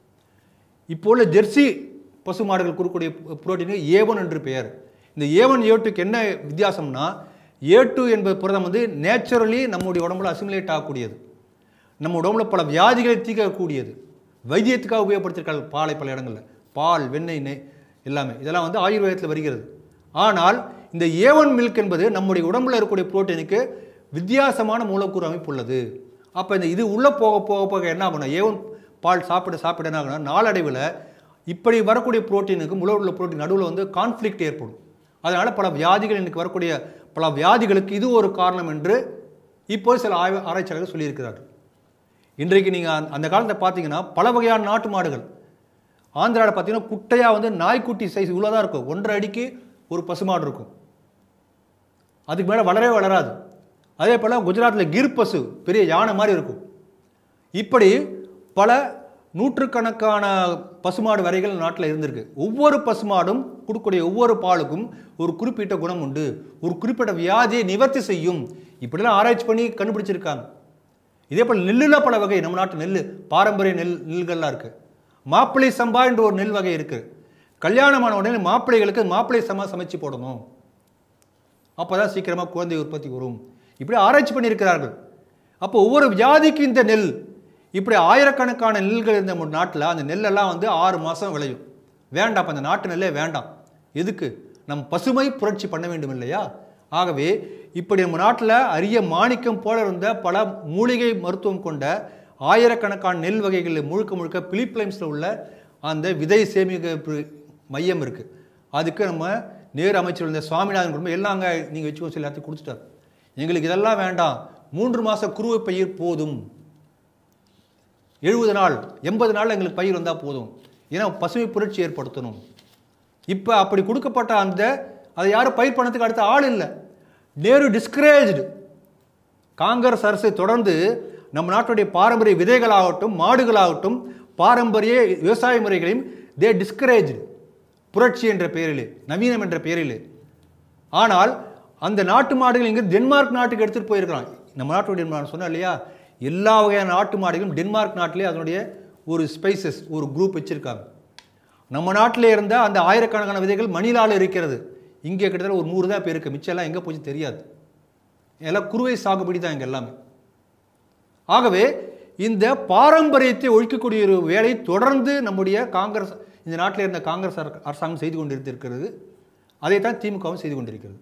இப்போ உள்ள ஜெர்சி பசு மாடுகள் கொடுக்கக்கூடிய புரோட்டீனுக்கு ஏ ஒன் என்று பெயர் இந்த ஏ ஒன் ஏ டூக்கு என்ன வித்தியாசம்னா ஏ டூ என்பது புரதம் வந்து நேச்சுரலி நம்முடைய உடம்புல அசிமுலேட் ஆகக்கூடியது நம்ம உடம்புல பல வியாதிகளை தீர்க்கக்கூடியது வைத்தியத்துக்காக உபயோகப்படுத்திருக்காங்க பாலை பல இடங்களில் பால் வெண்ணெய் நெய் எல்லாமே இதெல்லாம் வந்து ஆயுர்வேதத்தில் வருகிறது ஆனால் இந்த ஏ ஒன் மில்க் என்பது நம்முடைய உடம்புல இருக்கக்கூடிய புரோட்டீனுக்கு வித்தியாசமான மூலக்கூறு அமைப்பு உள்ளது அப்போ இந்த இது உள்ளே போக போக போக என்ன ஆகணும் ஏ ஒன் பால் சாப்பிட சாப்பிட என்ன ஆகணும் நாளடைவில் இப்படி வரக்கூடிய புரோட்டீனுக்கு முழு உள்ள புரோட்டீன் நடுவில் வந்து கான்ஃப்ளிக்ட் ஏற்படும் அதனால் பல வியாதிகள் எனக்கு வரக்கூடிய பல வியாதிகளுக்கு இது ஒரு காரணம் என்று இப்போ சில ஆய்வு ஆராய்ச்சியாளர்கள் சொல்லியிருக்கிறார்கள் இன்றைக்கு நீங்கள் அந்த காலத்தை பார்த்தீங்கன்னா பல வகையான நாட்டு மாடுகள் ஆந்திராவில் பார்த்தீங்கன்னா குட்டையாக வந்து நாய்க்குட்டி சைஸ் இவ்வளோ தான் இருக்கும் ஒன்றரை அடிக்கு ஒரு பசுமாடு இருக்கும் அதுக்கு மேலே வளரவே வளராது அதே போல் குஜராத்தில் கிர் பசு பெரிய யானை மாதிரி இருக்கும் இப்படி பல நூற்றுக்கணக்கான பசுமாடு வரைகள் நாட்டில் இருந்திருக்கு ஒவ்வொரு பசுமாடும் கொடுக்கக்கூடிய ஒவ்வொரு பாலுக்கும் ஒரு குறிப்பிட்ட குணம் உண்டு ஒரு குறிப்பிட்ட வியாதியை நிவர்த்தி செய்யும் இப்படிலாம் ஆராய்ச்சி பண்ணி கண்டுபிடிச்சிருக்காங்க இதே போல் நெல்லில் பல வகை நம்ம நாட்டு நெல் பாரம்பரிய நெல் நெல்கள்லாம் இருக்குது மாப்பிள்ளை சம்பா என்ற ஒரு நெல் வகை இருக்குது கல்யாணமான உடனே மாப்பிள்ளைகளுக்கு மாப்பிள்ளை சம்பா சமைச்சு போடணும் அப்போ தான் சீக்கிரமாக குழந்தை உற்பத்தி வரும் இப்படி ஆராய்ச்சி பண்ணியிருக்கிறார்கள் அப்போ ஒவ்வொரு வியாதிக்கு இந்த நெல் இப்படி ஆயிரக்கணக்கான நெல்கள் இருந்த நம்ம நாட்டில் அந்த நெல்லெல்லாம் வந்து ஆறு மாதம் விளையும் வேண்டாம் அப்போ அந்த நாட்டு நெல்லே வேண்டாம் எதுக்கு நம் பசுமை புரட்சி பண்ண வேண்டும் இல்லையா ஆகவே இப்படி நம்ம நாட்டில் அரிய மாணிக்கம் போல இருந்த பல மூலிகை மருத்துவம் கொண்ட ஆயிரக்கணக்கான நெல் வகைகளில் முழுக்க முழுக்க பிலிப்பைன்ஸில் உள்ள அந்த விதை சேமிப்பு மையம் இருக்குது அதுக்கு நம்ம நேரு அமைச்சர் இருந்த சுவாமிநாதன் குடும்பம் எல்லாம் அங்கே நீங்கள் வச்சுக்கோ சொல்லி எல்லாத்தையும் கொடுத்துட்டார் எங்களுக்கு இதெல்லாம் வேண்டாம் மூன்று மாத குருவை பயிர் போதும் எழுபது நாள் எண்பது நாள் எங்களுக்கு பயிர் வந்தால் போதும் ஏன்னா பசுமை புரட்சி ஏற்படுத்தணும் இப்போ அப்படி கொடுக்கப்பட்ட அந்த அதை யாரும் பயிர் பண்ணதுக்கு அடுத்த ஆள் இல்லை நேரு டிஸ்கரேஜ்டு காங்கிரஸ் அரசு தொடர்ந்து நம்ம நாட்டுடைய பாரம்பரிய விதைகளாகட்டும் மாடுகளாகட்டும் பாரம்பரிய விவசாய முறைகளையும் தே டிஸ்கரேஜ்டு புரட்சி என்ற பெயரிலே நவீனம் என்ற பெயரிலே ஆனால் அந்த நாட்டு மாடுகள் இங்கே டென்மார்க் நாட்டுக்கு எடுத்துகிட்டு போயிருக்கிறான் நம்ம நாட்டுடைய நான் சொன்னேன் இல்லையா எல்லா வகையான நாட்டு மாடுகளும் டென்மார்க் நாட்டிலே அதனுடைய ஒரு ஸ்பைசஸ் ஒரு குரூப் வச்சுருக்காங்க நம்ம நாட்டிலே இருந்த அந்த ஆயிரக்கணக்கான விதைகள் மணிலால் இருக்கிறது இங்கே கிட்டத்தட்ட ஒரு நூறு தான் இப்போ இருக்குது மிச்சம் எல்லாம் எங்கே போச்சு தெரியாது எல்லாம் குறுவை சாகுபடி தான் இங்கே எல்லாமே ஆகவே இந்த பாரம்பரியத்தை ஒழிக்கக்கூடிய ஒரு வேலை தொடர்ந்து நம்முடைய காங்கிரஸ் இந்த நாட்டில் இருந்த காங்கிரஸ் அரச- அரசாங்கம் செய்து கொண்டிருக்கிறது அதைத்தான் திமுகவும் செய்து கொண்டிருக்கிறது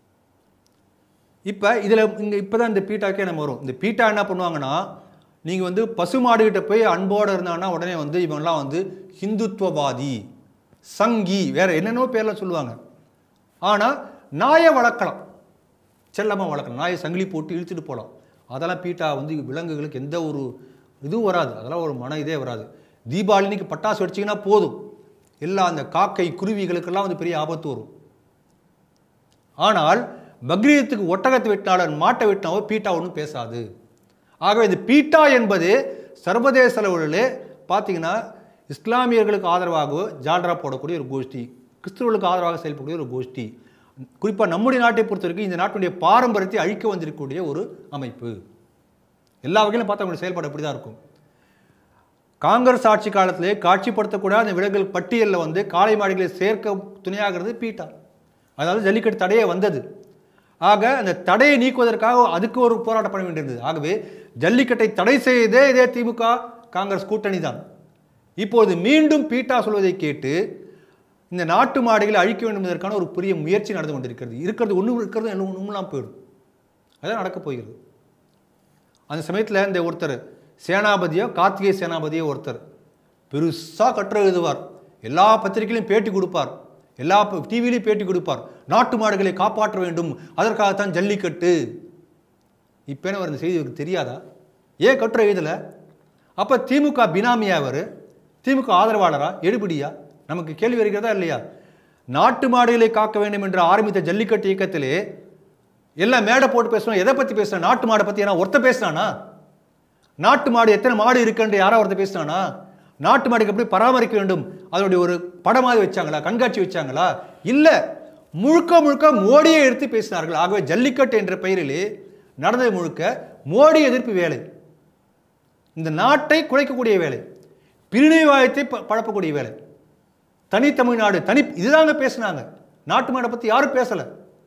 இப்போ இதில் இங்கே இப்போ தான் இந்த பீட்டாக்கே நம்ம வரும் இந்த பீட்டா என்ன பண்ணுவாங்கன்னா நீங்கள் வந்து பசுமாடுகிட்ட போய் அன்போடு இருந்தாங்கன்னா உடனே வந்து இவங்கெல்லாம் வந்து ஹிந்துத்துவவாதி சங்கி வேற என்னென்னோ பேர்லாம் சொல்லுவாங்க ஆனால் நாயை வளர்க்கலாம் செல்லமாக வளர்க்கலாம் நாயை சங்கிலி போட்டு இழுத்துட்டு போகலாம் அதெல்லாம் பீட்டா வந்து விலங்குகளுக்கு எந்த ஒரு இதுவும் வராது அதெல்லாம் ஒரு மன இதே வராது தீபாவளி அன்னைக்கு பட்டாசு வெடிச்சிங்கன்னா போதும் எல்லா அந்த காக்கை குருவிகளுக்கெல்லாம் வந்து பெரிய ஆபத்து வரும் ஆனால் பக்ரீத்துக்கு ஒட்டகத்தை வெட்டினாலும் மாட்டை வெட்டினாவோ பீட்டா ஒன்றும் பேசாது ஆகவே இந்த பீட்டா என்பது சர்வதேச அளவிலே பார்த்தீங்கன்னா இஸ்லாமியர்களுக்கு ஆதரவாக ஜால்ரா போடக்கூடிய ஒரு கோஷ்டி கிறிஸ்துவர்களுக்கு ஆதரவாக செயல்படக்கூடிய ஒரு கோஷ்டி குறிப்பாக நம்முடைய நாட்டை பொறுத்த வரைக்கும் இந்த நாட்டுடைய பாரம்பரியத்தை அழிக்க வந்திருக்கக்கூடிய ஒரு அமைப்பு எல்லா வகையிலும் பார்த்தா அவங்களுடைய செயல்பாடு அப்படி தான் இருக்கும் காங்கிரஸ் ஆட்சி காலத்திலே காட்சிப்படுத்தக்கூடாத அந்த விலங்குகள் பட்டியலில் வந்து காளை மாடுகளை சேர்க்க துணையாகிறது பீட்டா அதாவது ஜல்லிக்கட்டு தடையே வந்தது ஆக அந்த தடையை நீக்குவதற்காக அதுக்கு ஒரு போராட்டம் பண்ண வேண்டியிருந்தது ஆகவே ஜல்லிக்கட்டை தடை செய்ததே இதே திமுக காங்கிரஸ் கூட்டணி தான் இப்போது மீண்டும் பீட்டா சொல்வதை கேட்டு இந்த நாட்டு மாடுகளை அழிக்க வேண்டும் என்பதற்கான ஒரு பெரிய முயற்சி நடந்து கொண்டிருக்கிறது இருக்கிறது ஒன்று இருக்கிறது எல்லாம் ஒன்றுலாம் போயிடும் அதான் நடக்கப் போகிறது அந்த சமயத்தில் இந்த ஒருத்தர் சேனாபதியோ கார்த்திகை சேனாபதியோ ஒருத்தர் பெருசாக கட்டுரை எழுதுவார் எல்லா பத்திரிகையிலும் பேட்டி கொடுப்பார் எல்லா டிவிலையும் பேட்டி கொடுப்பார் நாட்டு மாடுகளை காப்பாற்ற வேண்டும் அதற்காகத்தான் ஜல்லிக்கட்டு இப்போ என்ன இந்த செய்தி இவருக்கு தெரியாதா ஏன் கட்டுரை எழுதலை அப்போ திமுக பினாமியா அவர் திமுக ஆதரவாளரா எடுபடியா நமக்கு கேள்வி வருகிறதா இல்லையா நாட்டு மாடுகளை காக்க வேண்டும் என்று ஆரம்பித்த ஜல்லிக்கட்டு இயக்கத்திலே எல்லாம் மேடை போட்டு பேசணும் எதை பற்றி பேசுனா நாட்டு மாடை பற்றி ஏன்னா ஒருத்த பேசினானா நாட்டு மாடு எத்தனை மாடு இருக்குன்ற யாரோ ஒருத்த பேசினானா நாட்டு மாடுக்கு எப்படி பராமரிக்க வேண்டும் அதனுடைய ஒரு படமாக வச்சாங்களா கண்காட்சி வச்சாங்களா இல்லை முழுக்க முழுக்க மோடியை எடுத்து பேசினார்கள் ஆகவே ஜல்லிக்கட்டு என்ற பெயரிலே நடந்தது முழுக்க மோடி எதிர்ப்பு வேலை இந்த நாட்டை குலைக்கக்கூடிய வேலை பிரிவினைவாயத்தை ப- பழப்பக்கூடிய வேலை தனி தமிழ்நாடு தனி இதுதாங்க பேசுனாங்க நாட்டு மாடை பற்றி யாரும் பேசலை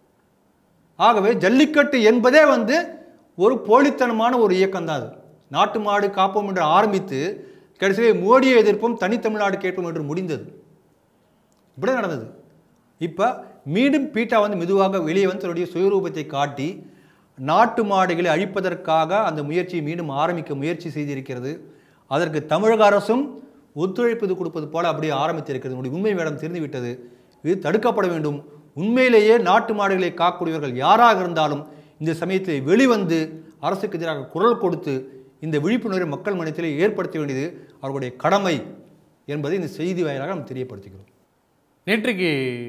ஆகவே ஜல்லிக்கட்டு என்பதே வந்து ஒரு போலித்தனமான ஒரு இயக்கம் தான் அது நாட்டு மாடு காப்போம் என்று ஆரம்பித்து கடைசியில் மோடியை எதிர்ப்பும் தனித்தமிழ்நாடு கேட்போம் என்று முடிந்தது இப்படி நடந்தது இப்போ மீண்டும் பீட்டா வந்து மெதுவாக வெளியே வந்து தன்னுடைய சுயரூபத்தை காட்டி நாட்டு மாடுகளை அழிப்பதற்காக அந்த முயற்சியை மீண்டும் ஆரம்பிக்க முயற்சி செய்திருக்கிறது அதற்கு தமிழக அரசும் ஒத்துழைப்பு கொடுப்பது போல அப்படியே ஆரம்பித்திருக்கிறது உங்களுடைய உண்மை வேடம் தெரிந்துவிட்டது இது தடுக்கப்பட வேண்டும் உண்மையிலேயே நாட்டு மாடுகளை காக்கக்கூடியவர்கள் யாராக இருந்தாலும் இந்த சமயத்தில் வெளிவந்து அரசுக்கு எதிராக குரல் கொடுத்து இந்த விழிப்புணர்வை மக்கள் மனத்திலே ஏற்படுத்த வேண்டியது அவர்களுடைய கடமை என்பதை இந்த செய்தி வாயிலாக நாம் தெரியப்படுத்துகிறோம் நேற்றைக்கு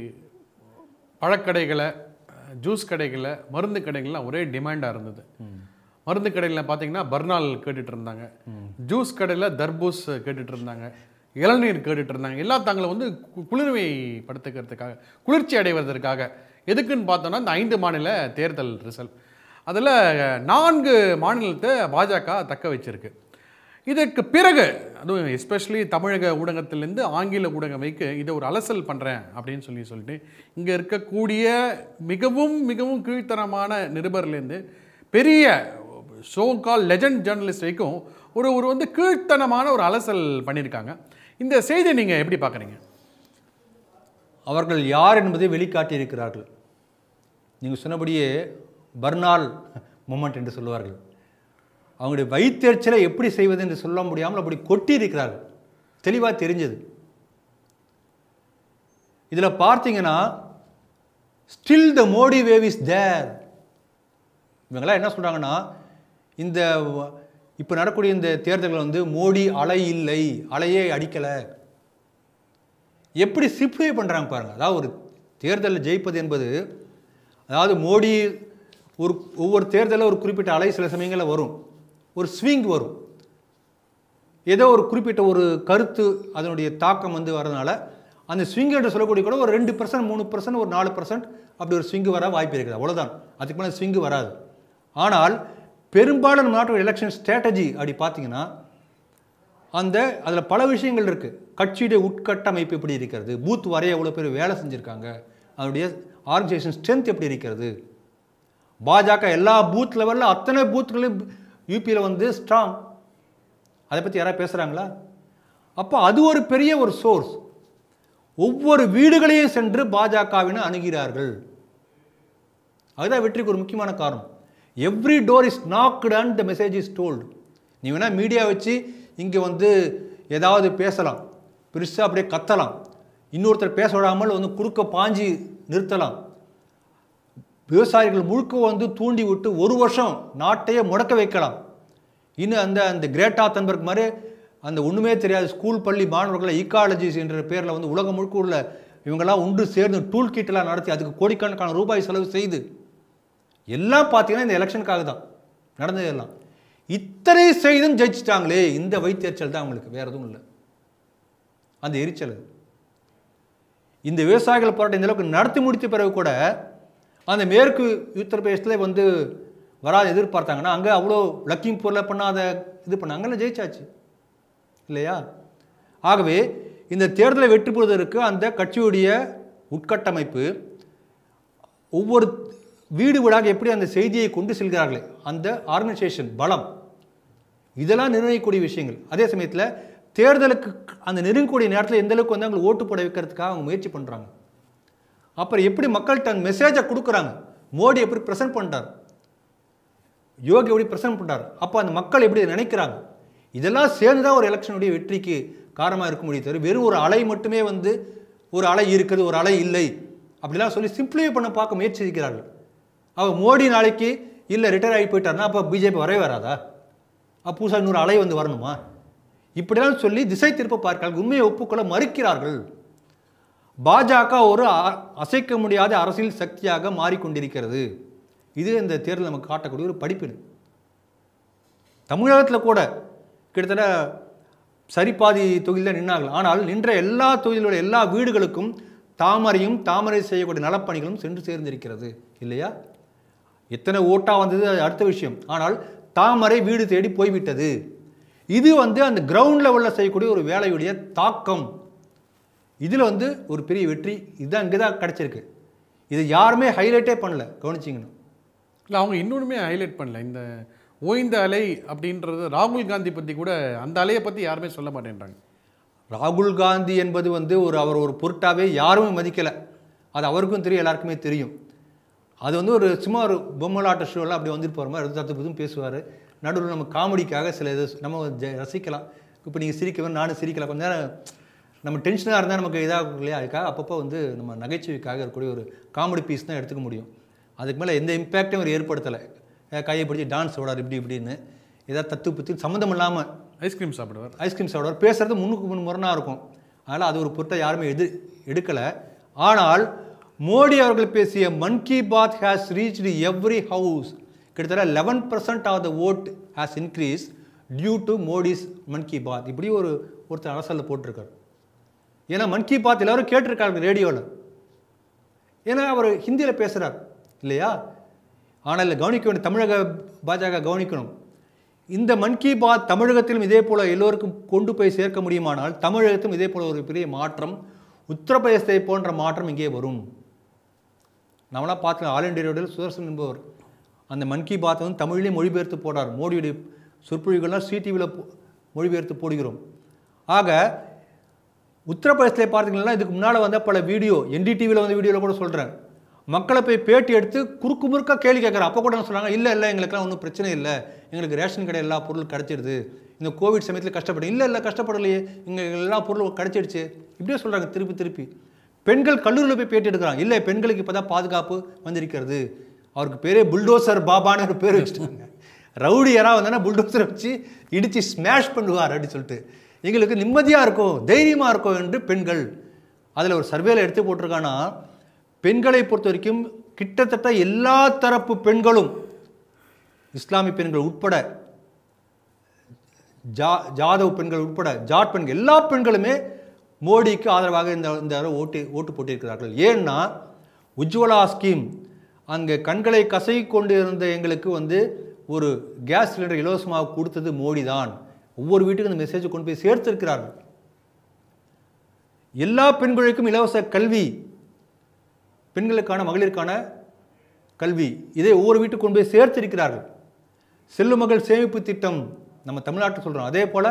பழக்கடைகளை ஜூஸ் கடைகளில் மருந்து கடைகள்லாம் ஒரே டிமாண்டாக இருந்தது மருந்து கடையில் பார்த்தீங்கன்னா பர்னால் கேட்டுட்டு இருந்தாங்க ஜூஸ் கடையில் தர்பூஸ் கேட்டுட்டு இருந்தாங்க இளநீர் கேட்டுட்டு இருந்தாங்க எல்லாம் தங்களை வந்து கு- குளிர்மை படுத்துக்கிறதுக்காக குளிர்ச்சி அடைவதற்காக எதுக்குன்னு பார்த்தோன்னா இந்த ஐந்து மாநில தேர்தல் ரிசல்ட் அதில் நான்கு மாநிலத்தை பாஜக தக்க வச்சிருக்கு இதற்கு பிறகு அதுவும் எஸ்பெஷலி தமிழக ஊடகத்திலேருந்து ஆங்கில ஊடகம் வைக்க இதை ஒரு அலசல் பண்ணுறேன் அப்படின்னு சொல்லி சொல்லிட்டு இங்கே இருக்கக்கூடிய மிகவும் மிகவும் கீழ்த்தரமான நிருபர்லேருந்து பெரிய ஷோ கால் லெஜண்ட் ஜேர்னலிஸ்ட் வரைக்கும் ஒரு ஒரு வந்து கீழ்த்தனமான ஒரு அலசல் பண்ணியிருக்காங்க இந்த செய்தியை நீங்கள் எப்படி பார்க்குறீங்க அவர்கள் யார் என்பதை வெளிக்காட்டியிருக்கிறார்கள் நீங்கள் சொன்னபடியே பர்னால் மொமெண்ட் என்று சொல்லுவார்கள் அவங்களுடைய வயிற்றெரிச்சலை எப்படி செய்வது என்று சொல்ல முடியாமல் அப்படி கொட்டி இருக்கிறார்கள் தெளிவாக தெரிஞ்சது இதில் பார்த்தீங்கன்னா still the Modi wave is there இவங்கெல்லாம் என்ன சொல்கிறாங்கன்னா இந்த இப்போ நடக்கூடிய இந்த தேர்தல்கள் வந்து மோடி அலை இல்லை அலையே அடிக்கலை எப்படி சிப்ளை பண்ணுறாங்க பாருங்க அதாவது ஒரு தேர்தலில் ஜெயிப்பது என்பது அதாவது மோடி ஒரு ஒவ்வொரு தேர்தலில் ஒரு குறிப்பிட்ட அலை சில சமயங்களில் வரும் ஒரு ஸ்விங் வரும் ஏதோ ஒரு குறிப்பிட்ட ஒரு கருத்து அதனுடைய தாக்கம் வந்து வரதுனால அந்த ஸ்விங் என்று சொல்லக்கூடிய கூட ஒரு ரெண்டு பர்சன்ட் மூணு பர்சன்ட் ஒரு நாலு பர்சன்ட் அப்படி ஒரு ஸ்விங்கு வர வாய்ப்பு இருக்குது அவ்வளோதான் அதுக்கு மேலே ஸ்விங்கு வராது ஆனால் பெரும்பாலும் நம்ம நாட்டோட எலெக்ஷன் ஸ்ட்ராட்டஜி அப்படி பார்த்தீங்கன்னா அந்த அதில் பல விஷயங்கள் இருக்குது கட்சியுடைய உட்கட்டமைப்பு எப்படி இருக்கிறது பூத் வரைய எவ்வளோ பேர் வேலை செஞ்சுருக்காங்க அதனுடைய ஆர்கனைசேஷன் ஸ்ட்ரென்த் எப்படி இருக்கிறது பாஜக எல்லா பூத் லெவலில் அத்தனை பூத்துகளையும் யூபியில் வந்து ஸ்ட்ராங் அதை பற்றி யாராவது பேசுகிறாங்களா அப்போ அது ஒரு பெரிய ஒரு சோர்ஸ் ஒவ்வொரு வீடுகளையும் சென்று பாஜகவினை அணுகிறார்கள் அதுதான் வெற்றிக்கு ஒரு முக்கியமான காரணம் every door is knocked and the message is told நீ வேணால் மீடியா வச்சு இங்கே வந்து ஏதாவது பேசலாம் பெருசாக அப்படியே கத்தலாம் இன்னொருத்தர் பேச விடாமல் வந்து குறுக்க பாஞ்சி நிறுத்தலாம் விவசாயிகள் முழுக்க வந்து தூண்டி விட்டு ஒரு வருஷம் நாட்டையே முடக்க வைக்கலாம் இன்னும் அந்த அந்த கிரேட்டா தன்பர்க் மாதிரி அந்த ஒன்றுமே தெரியாத ஸ்கூல் பள்ளி மாணவர்களை ஈக்காலஜிஸ் என்ற பேரில் வந்து உலகம் முழுக்க உள்ள இவங்கெல்லாம் ஒன்று சேர்ந்து டூல் கிட்டெல்லாம் நடத்தி அதுக்கு கோடிக்கணக்கான ரூபாய் செலவு செய்து எல்லாம் பார்த்தீங்கன்னா இந்த எலெக்ஷனுக்காக தான் நடந்தது எல்லாம் இத்தனை செய்தும் ஜெயிச்சிட்டாங்களே இந்த வைத்தறிச்சல் தான் அவங்களுக்கு வேற எதுவும் இல்லை அந்த எரிச்சல் அது. இந்த விவசாயிகள் போராட்டம் இந்த அளவுக்கு நடத்தி முடித்த பிறகு கூட அந்த மேற்கு உத்தரப்பிரதேசத்தில் வந்து வராது எதிர்பார்த்தாங்கன்னா அங்கே அவ்வளோ லக்கிம்பூரில் பண்ணாத இது பண்ணாங்க அங்கெல்லாம் ஜெயிச்சாச்சு இல்லையா ஆகவே இந்த தேர்தலை வெற்றி பெறுவதற்கு அந்த கட்சியுடைய உட்கட்டமைப்பு ஒவ்வொரு வீடு வீடாக எப்படி அந்த செய்தியை கொண்டு செல்கிறார்களே அந்த ஆர்கனைசேஷன் பலம் இதெல்லாம் நிர்ணயிக்கக்கூடிய விஷயங்கள் அதே சமயத்தில் தேர்தலுக்கு அந்த நெருங்கக்கூடிய நேரத்தில் எந்த அளவுக்கு வந்து அவங்களுக்கு ஓட்டு போட வைக்கிறதுக்காக அவங்க முயற்சி பண்ணுறாங்க அப்புறம் எப்படி மக்கள்கிட்ட அந்த மெசேஜை கொடுக்குறாங்க மோடி எப்படி ப்ரெசென்ட் பண்ணுறார் யோகி எப்படி ப்ரெசென்ட் பண்ணுறார் அப்போ அந்த மக்கள் எப்படி நினைக்கிறாங்க இதெல்லாம் சேர்ந்து தான் ஒரு எலெக்ஷனுடைய வெற்றிக்கு காரணமாக இருக்க முடியும் தவிர வெறும் ஒரு அலை மட்டுமே வந்து ஒரு அலை இருக்குது ஒரு அலை இல்லை அப்படிலாம் சொல்லி சிம்பிளிஃபை பண்ண பார்க்க முயற்சி செய்கிறார்கள் அவர் மோடி நாளைக்கு இல்லை ரிட்டையர் ஆகி போயிட்டாருன்னா அப்போ பிஜேபி வரவே வராதா அப்போ புதுசாக இன்னொரு அலை வந்து வரணுமா இப்படிலாம் சொல்லி திசை திருப்ப பார்க்கிறார்கள் உண்மையை ஒப்புக்கொள்ள மறுக்கிறார்கள் பாஜக ஒரு அ- அசைக்க முடியாத அரசியல் சக்தியாக மாறிக்கொண்டிருக்கிறது இது இந்த தேர்தல் நமக்கு காட்டக்கூடிய ஒரு படிப்பினை தமிழகத்தில் கூட கிட்டத்தட்ட சரிபாதி தொகுதியில் நின்னார்கள் ஆனால் நின்ற எல்லா தொகுதியிலுள்ள எல்லா வீடுகளுக்கும் தாமரையும் தாமரை செய்யக்கூடிய நலப்பணிகளும் சென்று சேர்ந்திருக்கிறது இல்லையா எத்தனை ஓட்டா வந்தது அது அடுத்த விஷயம் ஆனால் தாமரை வீடு தேடி போய்விட்டது இது வந்து அந்த கிரவுண்ட் லெவலில் செய்யக்கூடிய ஒரு வேலையுடைய தாக்கம் இதில் வந்து ஒரு பெரிய வெற்றி இதுதான் இங்கே தான் கிடச்சிருக்கு இது யாருமே ஹைலைட்டே பண்ணல கவனிச்சிங்கன்னு இல்லை அவங்க இன்னொன்றுமே ஹைலைட் பண்ணல இந்த ஓய்ந்த அலை அப்படின்றது ராகுல் காந்தி பற்றி கூட அந்த அலையை பற்றி யாருமே சொல்ல மாட்டேன்றாங்க ராகுல் காந்தி என்பது வந்து ஒரு அவர் ஒரு பொருட்டாவே யாருமே மதிக்கலை அது அவருக்கும் தெரியும் எல்லாருக்குமே தெரியும் அது வந்து ஒரு சும்மா ஒரு பொம்மலாட்ட ஷோலாம் அப்படி வந்துட்டு போகிற மாதிரி தத்து புதும் பேசுவார் நடுவில் நம்ம காமெடிக்காக சில இது நம்ம ஜ- ரசிக்கலாம் இப்போ நீங்கள் சிரிக்கணும் நானும் சிரிக்கலாம் கொஞ்ச நேரம் நம்ம டென்ஷனாக இருந்தால் நமக்கு இதாகும் இல்லையா அதுக்காக அப்பப்போ வந்து நம்ம நகைச்சுவைக்காக இருக்கக்கூடிய ஒரு காமெடி பீஸ் தான் எடுத்துக்க முடியும் அதுக்கு மேலே எந்த இம்பேக்டும் அவர் ஏற்படுத்தலை அஹ் கையை பிடிச்சி டான்ஸ் ஓடார் இப்படி இப்படின்னு ஏதாவது தத்து புத்து சம்மந்தம் இல்லாமல் ஐஸ்கிரீம் சாப்பிடுவார் ஐஸ்கிரீம் சாப்பிடுவார் பேசுறது முன்னுக்கு முன் முரணாக இருக்கும் அதனால் அது ஒரு பொருட்டை யாருமே எது எடுக்கலை ஆனால் மோடி அவர்கள் பேசிய Mann Ki Baat has reached every house கிட்டத்தட்ட eleven percent of the vote has increase due to Modi's Mann Ki Baat இப்படி ஒரு ஒருத்தர் அரசியலில் போட்டிருக்காரு ஏன்னா மன் கி பாத் எல்லாரும் கேட்டிருக்காங்க ரேடியோவில் ஏன்னா அவர் ஹிந்தியில் பேசுகிறார் இல்லையா ஆனால் இதில் கவனிக்க வேண்டிய தமிழக பாஜக கவனிக்கணும் இந்த மன் கி பாத் தமிழகத்திலும் இதே போல் எல்லோருக்கும் கொண்டு போய் சேர்க்க முடியுமானால் தமிழகத்திலும் இதே போல் ஒரு பெரிய மாற்றம் உத்தரப்பிரதேசத்தை போன்ற மாற்றம் இங்கே வரும் நம்மளாம் பார்த்து ஆல் இண்டியா ரேடியோவில் சுதர்சன் என்பவர் அந்த மன் கி பாத் வந்து தமிழிலே மொழிபெயர்த்து போடார் மோடியுடைய சொற்பொழிவுகள்லாம் சி டிவியில் மொழிபெயர்த்து போடுகிறோம் ஆக உத்தரப்பிரதேசத்தில் பார்த்தீங்கன்னா இதுக்கு முன்னால் வந்த பல வீடியோ என்டிடிவியில் வந்த வீடியோவில் கூட சொல்கிறேன் மக்களை போய் பேட்டி எடுத்து குறுக்கு முறுக்கா கேள்வி கேட்குறேன் அப்போ கூட என்ன சொல்கிறாங்க இல்லை இல்லை எங்களுக்கெல்லாம் ஒன்றும் பிரச்சனை இல்லை எங்களுக்கு ரேஷன் கடை எல்லா பொருளும் கிடச்சிடுது இந்த கோவிட் சமயத்தில் கஷ்டப்படும் இல்லை இல்லை கஷ்டப்படலையே இங்கே எல்லா பொருளும் கிடச்சிடுச்சு இப்படியே சொல்கிறாங்க திருப்பி திருப்பி பெண்கள் கல்லூரியில் போய் பேட்டி எடுக்கிறாங்க இல்லை பெண்களுக்கு இப்போ தான் பாதுகாப்பு வந்திருக்கிறது அவருக்கு பேரே புல்டோசர் பாபான்னு ஒரு பேர் வச்சுட்டாங்க ரவுடி யாராவது வந்தானா புல்டோசரை வச்சு இடித்து ஸ்மாஷ் பண்ணுவார் அப்படின்னு சொல்லிட்டு எங்களுக்கு நிம்மதியாக இருக்கும் தைரியமாக இருக்கும் என்று பெண்கள் அதில் ஒரு சர்வேல எடுத்து போட்டிருக்கான்னா பெண்களை பொறுத்த வரைக்கும் கிட்டத்தட்ட எல்லா தரப்பு பெண்களும் இஸ்லாமிய பெண்கள் உட்பட ஜா ஜாதவ் பெண்கள் உட்பட ஜாட் பெண்கள் எல்லா பெண்களுமே மோடிக்கு ஆதரவாக இந்த இந்த தடவை ஓட்டு ஓட்டு போட்டிருக்கிறார்கள் ஏன்னா உஜ்வலா ஸ்கீம் அங்கே கண்களை கசை கொண்டு இருந்த எங்களுக்கு வந்து ஒரு கேஸ் சிலிண்டர் இலவசமாக கொடுத்தது மோடி தான் ஒவ்வொரு வீட்டுக்கும் இந்த மெசேஜை கொண்டு போய் சேர்த்திருக்கிறார்கள் எல்லா பெண்களுக்கும் இலவச கல்வி பெண்களுக்கான மகளிருக்கான கல்வி இதை ஒவ்வொரு வீட்டுக்கு கொண்டு போய் சேர்த்திருக்கிறார்கள் செல்லும் மகள் சேமிப்பு திட்டம் நம்ம தமிழ்நாட்டில் சொல்கிறோம் அதே போல்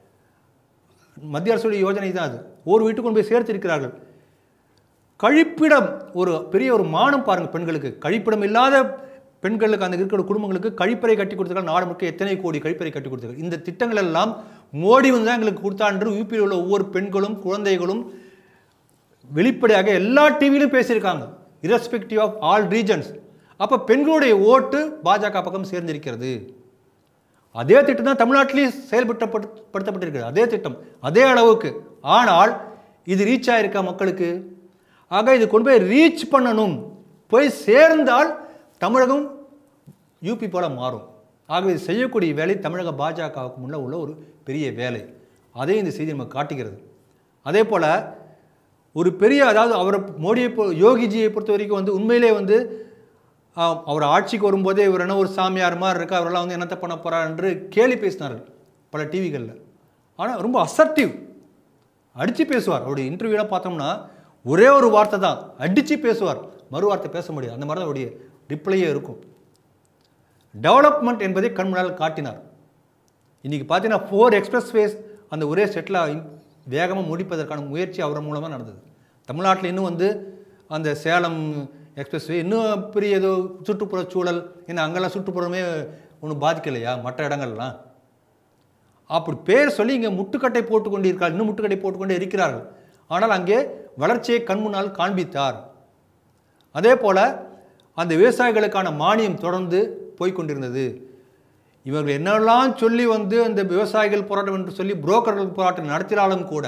மத்திய அரசுடைய யோஜனை தான் அது ஒவ்வொரு வீட்டுக்கு கொண்டு போய் சேர்த்திருக்கிறார்கள் கழிப்பிடம் ஒரு பெரிய ஒரு மானம் பாருங்க பெண்களுக்கு கழிப்பிடம் இல்லாத பெண்களுக்கு அந்த இருக்கிற குடும்பங்களுக்கு கழிப்பறை கட்டி கொடுத்துருக்காங்க நாடு முழுக்க எத்தனை கோடி கழிப்பறை கட்டி கொடுத்துருக்காங்க இந்த திட்டங்கள் எல்லாம் மோடி வந்து தான் எங்களுக்கு கொடுத்தான் என்று யூபியில் உள்ள ஒவ்வொரு பெண்களும் குழந்தைகளும் வெளிப்படையாக எல்லா டிவியிலும் பேசியிருக்காங்க irrespective ஆஃப் ஆல் ரீஜன்ஸ் அப்போ பெண்களுடைய ஓட்டு பாஜக பக்கம் சேர்ந்திருக்கிறது அதே திட்டம் தான் தமிழ்நாட்டிலேயும் செயல்படுத்தப்பட்டிருக்கிறது அதே திட்டம் அதே அளவுக்கு ஆனால் இது ரீச் ஆயிருக்கா மக்களுக்கு ஆக இது கொண்டு போய் ரீச் பண்ணணும் போய் சேர்ந்தால் தமிழகம் யூபி போல மாறும் ஆகவே இது செய்யக்கூடிய வேலை தமிழக பாஜகவுக்கு முன்னே உள்ள ஒரு பெரிய வேலை அதே இந்த செய்தி நமக்கு காட்டுகிறது அதே போல் ஒரு பெரிய அதாவது அவரை மோடியை பொ யோகிஜியை பொறுத்த வரைக்கும் வந்து உண்மையிலே வந்து ஆம், அவர் ஆட்சிக்கு வரும்போதே இவர் என்ன ஒரு சாமியார் மாதிரி இருக்கா அவரெல்லாம் வந்து என்னத்தை பண்ண போறார் என்று கேலி பேசினார்கள் பல டிவிகளில் ஆனால் ரொம்ப அசர்ட்டிவ் அடித்து பேசுவார் அவருடைய இன்டர்வியூலாம் பார்த்தோம்னா ஒரே ஒரு வார்த்தை தான் அடித்து பேசுவார் மறு வார்த்தை பேச முடியாது அந்த மாதிரி தான் அவருடைய ரிப்ளையே இருக்கும் டெவலப்மெண்ட் என்பதை கண் முன்னால் காட்டினார் இன்றைக்கி பார்த்தீங்கன்னா ஃபோர் எக்ஸ்பிரஸ் வேஸ் அந்த ஒரே செட்டில் வேகமாக முடிப்பதற்கான முயற்சி அவர் மூலமாக நடந்தது தமிழ்நாட்டில் இன்னும் வந்து அந்த சேலம் எக்ஸ்பிரஸ் வே இன்னும் பெரிய ஏதோ சுற்றுப்புற சூழல் இன்னும் அங்கெல்லாம் சுற்றுப்புறமே ஒன்றும் பாதிக்கலையா மற்ற இடங்கள்லாம் அப்படி பேர் சொல்லி இங்கே முட்டுக்கட்டை போட்டு கொண்டிருக்கிறார் இன்னும் முட்டுக்கட்டை போட்டுக்கொண்டே இருக்கிறார்கள் ஆனால் அங்கே வளர்ச்சியை கண் முன்னால் காண்பித்தார் அதே போல் அந்த விவசாயிகளுக்கான மானியம் தொடர்ந்து போய்க்கொண்டிருந்தது இவர்கள் என்னெல்லாம் சொல்லி வந்து அந்த விவசாயிகள் போராட்டம் என்று சொல்லி புரோக்கர்கள் போராட்டம் நடத்தினாலும் கூட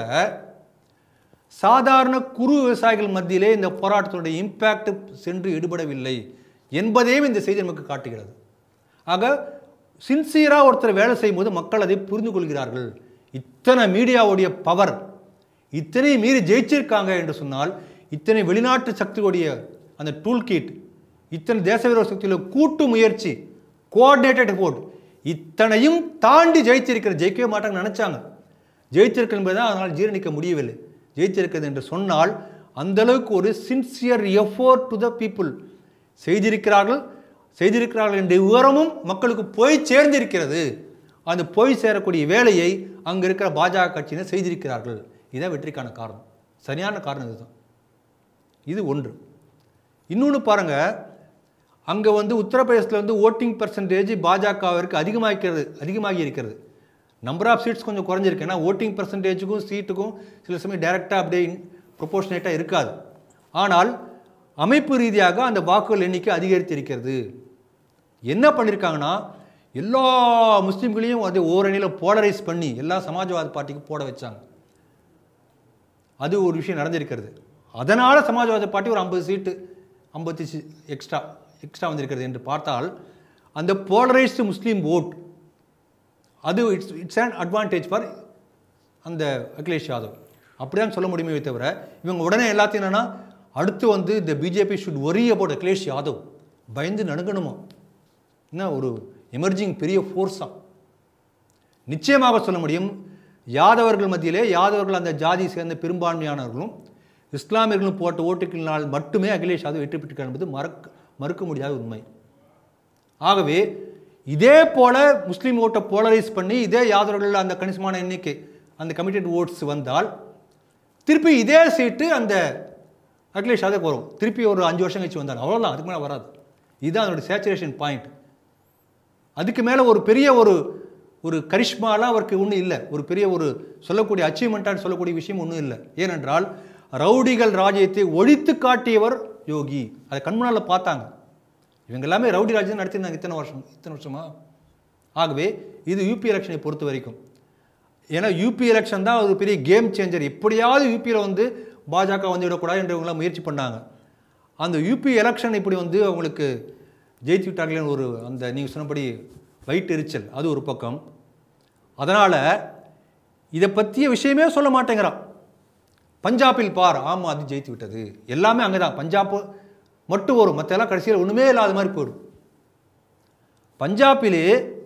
சாதாரண குறு விவசாயிகள் மத்தியிலே இந்த போராட்டத்தினுடைய இம்பேக்ட் சென்று ஈடுபடவில்லை என்பதையும் இந்த செய்தி நமக்கு காட்டுகிறது ஆக சின்சியராக ஒருத்தர் வேலை செய்யும்போது மக்கள் அதை புரிந்து கொள்கிறார்கள் இத்தனை மீடியாவுடைய பவர் இத்தனை மீறி ஜெயிச்சிருக்காங்க என்று சொன்னால் இத்தனை வெளிநாட்டு சக்திகளுடைய அந்த டூல் கிட் இத்தனை தேச விரோத சக்தியுள்ள கூட்டு முயற்சி கோஆர்டினேட்டட் எஃபோர்ட் இத்தனையும் தாண்டி ஜெயிச்சிருக்கிற ஜெயிக்கவே மாட்டாங்கன்னு நினைச்சாங்க ஜெயித்திருக்கிறது என்பதை அதனால் ஜீரணிக்க முடியவில்லை ஜெயித்திருக்கிறது என்று சொன்னால் அந்த அளவுக்கு ஒரு sincere effort to the people செய்திருக்கிறார்கள் செய்திருக்கிறார்கள் என்ற விவரமும் மக்களுக்கு போய் சேர்ந்திருக்கிறது அந்த போய் சேரக்கூடிய வேலையை அங்கே இருக்கிற பாஜக கட்சியினர் செய்திருக்கிறார்கள் இதான் வெற்றிக்கான காரணம் சரியான காரணம் இதுதான் இது ஒன்று இன்னொன்று பாருங்க அங்கே வந்து உத்தரப்பிரதேசத்தில் வந்து ஓட்டிங் பர்சன்டேஜ் பாஜகவிற்கு அதிகமாகிறது அதிகமாகி இருக்கிறது நம்பர் ஆஃப் சீட்ஸ் கொஞ்சம் குறைஞ்சிருக்கு ஏன்னா ஓட்டிங் பர்சன்டேஜுக்கும் சீட்டுக்கும் சில சமயம் டைரெக்டாக அப்படியே ப்ரொபோஷனேட்டாக இருக்காது ஆனால் அமைப்பு ரீதியாக அந்த வாக்குகள் எண்ணிக்கை அதிகரித்து இருக்கிறது என்ன பண்ணியிருக்காங்கன்னா எல்லா முஸ்லீம்களையும் வந்து ஓரணியில் போலரைஸ் பண்ணி எல்லா சமாஜ்வாதி பார்ட்டிக்கு போட வச்சாங்க அது ஒரு விஷயம் நடந்திருக்கிறது அதனால் சமாஜ்வாதி பார்ட்டி ஒரு ஐம்பது சீட்டு ஐம்பத்தி எக்ஸ்ட்ரா எக்ஸ்ட்ரா வந்திருக்கிறது என்று பார்த்தால் அந்த போலரைஸ்டு முஸ்லீம் ஓட் அது it's it's an advantage for அந்த அகிலேஷ் யாதவ் அப்படிதான் சொல்ல முடியுமே தவிர இவங்க உடனே எல்லாத்தையும் என்னன்னா அடுத்து வந்து இந்த BJP should worry about Akhilesh Yadav பயந்து நடுங்கணுமா என்ன ஒரு எமர்ஜிங் பெரிய ஃபோர்ஸாக நிச்சயமாக சொல்ல முடியும் யாதவர்கள் மத்தியிலே யாதவர்கள் அந்த ஜாதி சேர்ந்த பெரும்பான்மையானவர்களும் இஸ்லாமியர்களும் போட்ட ஓட்டுகளினால் மட்டுமே அகிலேஷ் யாதவ் வெற்றி பெற்றிருக்கார் என்பது மறக்க மறுக்க முடியாத உண்மை ஆகவே இதே போல முஸ்லீம் ஓட்டை போலரைஸ் பண்ணி இதே யாதவர்கள் அந்த கணிசமான எண்ணிக்கை அந்த கமிட்டட் ஓட்ஸ் வந்தால் திருப்பி இதே சீட்டு அந்த அகிலேஷ் யாதவ் வரும் திருப்பி ஒரு அஞ்சு வருஷம் கழிச்சு வந்தார் அவ்வளோதான் அதுக்கு மேலே வராது இதுதான் அதோட சேச்சுரேஷன் பாயிண்ட் அதுக்கு மேலே ஒரு பெரிய ஒரு ஒரு கரிஷ்மாலாம் அவருக்கு ஒன்றும் இல்லை ஒரு பெரிய ஒரு சொல்லக்கூடிய அச்சீவ்மெண்ட்டாக சொல்லக்கூடிய விஷயம் ஒன்றும் இல்லை ஏனென்றால் ரவுடிகள் ராஜ்யத்தை ஒழித்து காட்டியவர் யோகி அதை கண்முன்னால் பார்த்தாங்க இவங்க எல்லாமே ரவுடி ராஜ்யம் நடத்திருந்தாங்க இத்தனை வருஷம் இத்தனை வருஷமா ஆகவே இது யூபி எலெக்ஷனை பொறுத்த வரைக்கும் ஏன்னா யூபி எலெக்ஷன் தான் ஒரு பெரிய கேம் சேஞ்சர் எப்படியாவது யூபியில் வந்து பாஜக வந்து விடக்கூடாது என்று இவங்களாம் முயற்சி பண்ணாங்க அந்த யூபி எலெக்ஷன் இப்படி வந்து அவங்களுக்கு ஜெயித்து விட்டாங்களேன்னு ஒரு அந்த நீங்கள் சொன்னபடி வயிற்று எரிச்சல் அது ஒரு பக்கம் அதனால் இதை பற்றிய விஷயமே சொல்ல மாட்டேங்கிறான் பஞ்சாபில் பார் ஆம் ஆத்மி ஜெயித்து விட்டது எல்லாமே அங்கே தான் பஞ்சாப் மட்டும் வரும் மற்ற எல்லாம் கடைசியில் ஒன்றுமே இல்லாத மாதிரி போயிடும் பஞ்சாபிலே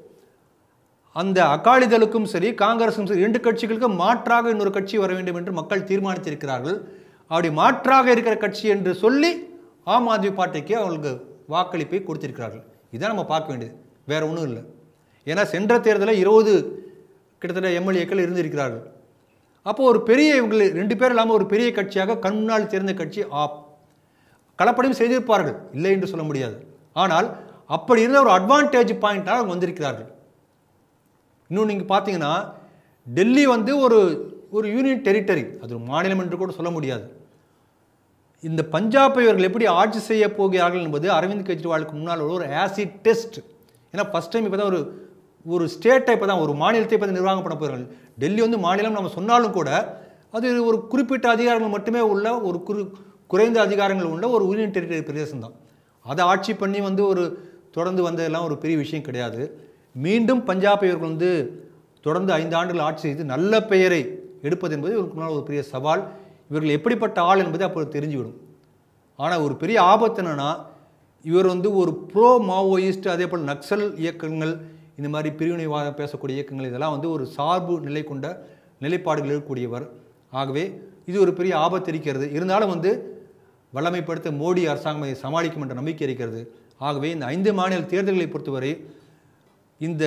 அந்த அகாலிதளுக்கும் சரி காங்கிரஸும் சரி இரண்டு கட்சிகளுக்கும் மாற்றாக இன்னொரு கட்சி வர வேண்டும் என்று மக்கள் தீர்மானித்திருக்கிறார்கள் அப்படி மாற்றாக இருக்கிற கட்சி என்று சொல்லி ஆம் ஆத்மி பார்ட்டிக்கு அவங்களுக்கு வாக்களிப்பை கொடுத்திருக்கிறார்கள் இதான் நம்ம பார்க்க வேண்டியது வேற ஒன்றும் இல்லை ஏன்னா சென்ற தேர்தலில் இருபது கிட்டத்தட்ட எம்எல்ஏக்கள் இருந்திருக்கிறார்கள் அப்போ ஒரு பெரிய இவங்க ரெண்டு பேர் இல்லாமல் ஒரு பெரிய கட்சியாக கண் முன்னால் தெரிந்த கட்சி ஆப் கலப்படையும் செய்திருப்பார்கள் இல்லை என்று சொல்ல முடியாது ஆனால் அப்படி இருந்த ஒரு அட்வான்டேஜ் பாயிண்டால் அவங்க வந்திருக்கிறார்கள் இன்னும் நீங்கள் பார்த்தீங்கன்னா டெல்லி வந்து ஒரு ஒரு யூனியன் டெரிட்டரி அது ஒரு மாநிலம் என்று கூட சொல்ல முடியாது இந்த பஞ்சாபை இவர்கள் எப்படி ஆட்சி செய்ய போகிறார்கள் என்பது அரவிந்த் கெஜ்ரிவாலுக்கு முன்னால் உள்ள ஒரு ஆசிட் டெஸ்ட் ஏன்னா ஃபஸ்ட் டைம் இப்போ தான் ஒரு ஒரு ஸ்டேட்டை இப்போ தான் ஒரு மாநிலத்தை இப்போ தான் நிர்வாகம் பண்ண போகிறார்கள் டெல்லி வந்து மாநிலம் நம்ம சொன்னாலும் கூட அது ஒரு குறிப்பிட்ட அதிகாரங்கள் மட்டுமே உள்ள ஒரு குறு குறைந்த அதிகாரங்கள் உள்ள ஒரு யூனியன் டெரிட்டரி பிரதேசம் தான் அதை ஆட்சி பண்ணி வந்து ஒரு தொடர்ந்து வந்ததெல்லாம் ஒரு பெரிய விஷயம் கிடையாது மீண்டும் பஞ்சாப் இவர்கள் வந்து தொடர்ந்து ஐந்து ஆண்டுகள் ஆட்சி செய்து நல்ல பெயரை எடுப்பது என்பது இவருக்கு முன்னால் ஒரு பெரிய சவால் இவர்கள் எப்படிப்பட்ட ஆள் என்பது அப்போது தெரிஞ்சுவிடும் ஆனால் ஒரு பெரிய ஆபத்து என்னன்னா இவர் வந்து ஒரு ப்ரோ மாவோயிஸ்ட் அதே போல் நக்சல் இயக்கங்கள் இந்த மாதிரி பிரிவினைவாதம் பேசக்கூடிய இயக்கங்கள் இதெல்லாம் வந்து ஒரு சார்பு நிலை கொண்ட நிலைப்பாடுகள் இருக்கக்கூடியவர் ஆகவே இது ஒரு பெரிய ஆபத்து இருக்கிறது இருந்தாலும் வந்து வல்லமைப்படுத்த மோடி அரசாங்கம் இதை சமாளிக்கும் என்ற நம்பிக்கை இருக்கிறது ஆகவே இந்த ஐந்து மாநில தேர்தல்களை பொறுத்தவரை இந்த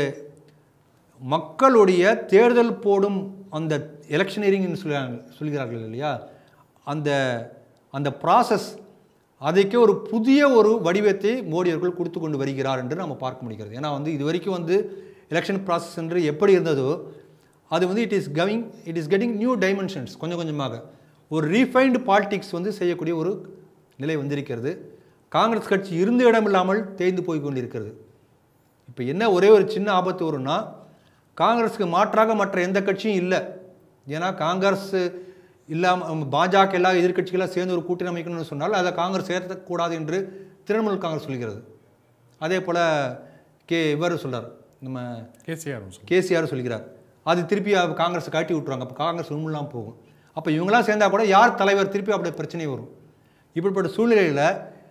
மக்களுடைய தேர்தல் போடும் அந்த எலெக்ஷனரிங்னு சொல்கிறாங்க சொல்கிறார்கள் இல்லையா அந்த அந்த ப்ராசஸ் அதைக்கே ஒரு புதிய ஒரு வடிவத்தை மோடி அவர்கள் கொடுத்து கொண்டு வருகிறார் என்று நம்ம பார்க்க முடிகிறது ஏன்னா வந்து இது வரைக்கும் வந்து எலெக்ஷன் ப்ராசஸ் என்று எப்படி இருந்ததோ அது வந்து it is giving it is getting new dimensions கொஞ்சம் கொஞ்சமாக ஒரு ரீஃபைன்டு பாலிடிக்ஸ் வந்து செய்யக்கூடிய ஒரு நிலை வந்திருக்கிறது காங்கிரஸ் கட்சி இருந்த இடம் இல்லாமல் தேய்ந்து போய் கொண்டிருக்கிறது இப்போ என்ன ஒரே ஒரு சின்ன ஆபத்து வரும்னா காங்கிரஸுக்கு மாற்றாக மற்ற எந்த கட்சியும் இல்லை ஏன்னா காங்கிரஸ் இல்லாமல் பாஜக எல்லா எதிர்க்கட்சிகளாக சேர்ந்து ஒரு கூட்டணி அமைக்கணும்னு சொன்னால் அதை காங்கிரஸ் சேர்த்தக்கூடாது என்று திரிணாமுல் காங்கிரஸ் சொல்கிறது அதே போல் கே இவர் சொல்றார் நம்ம கேசிஆர் கேசிஆர் சொல்கிறார் அது திருப்பி அவ- காங்கிரஸ் காட்டி விட்ருவாங்க அப்போ காங்கிரஸ் உண்மைலாம் போகும் அப்போ இவங்களாம் சேர்ந்தா கூட யார் தலைவர் திருப்பி அப்படி பிரச்சனை வரும் இப்படிப்பட்ட சூழ்நிலையில்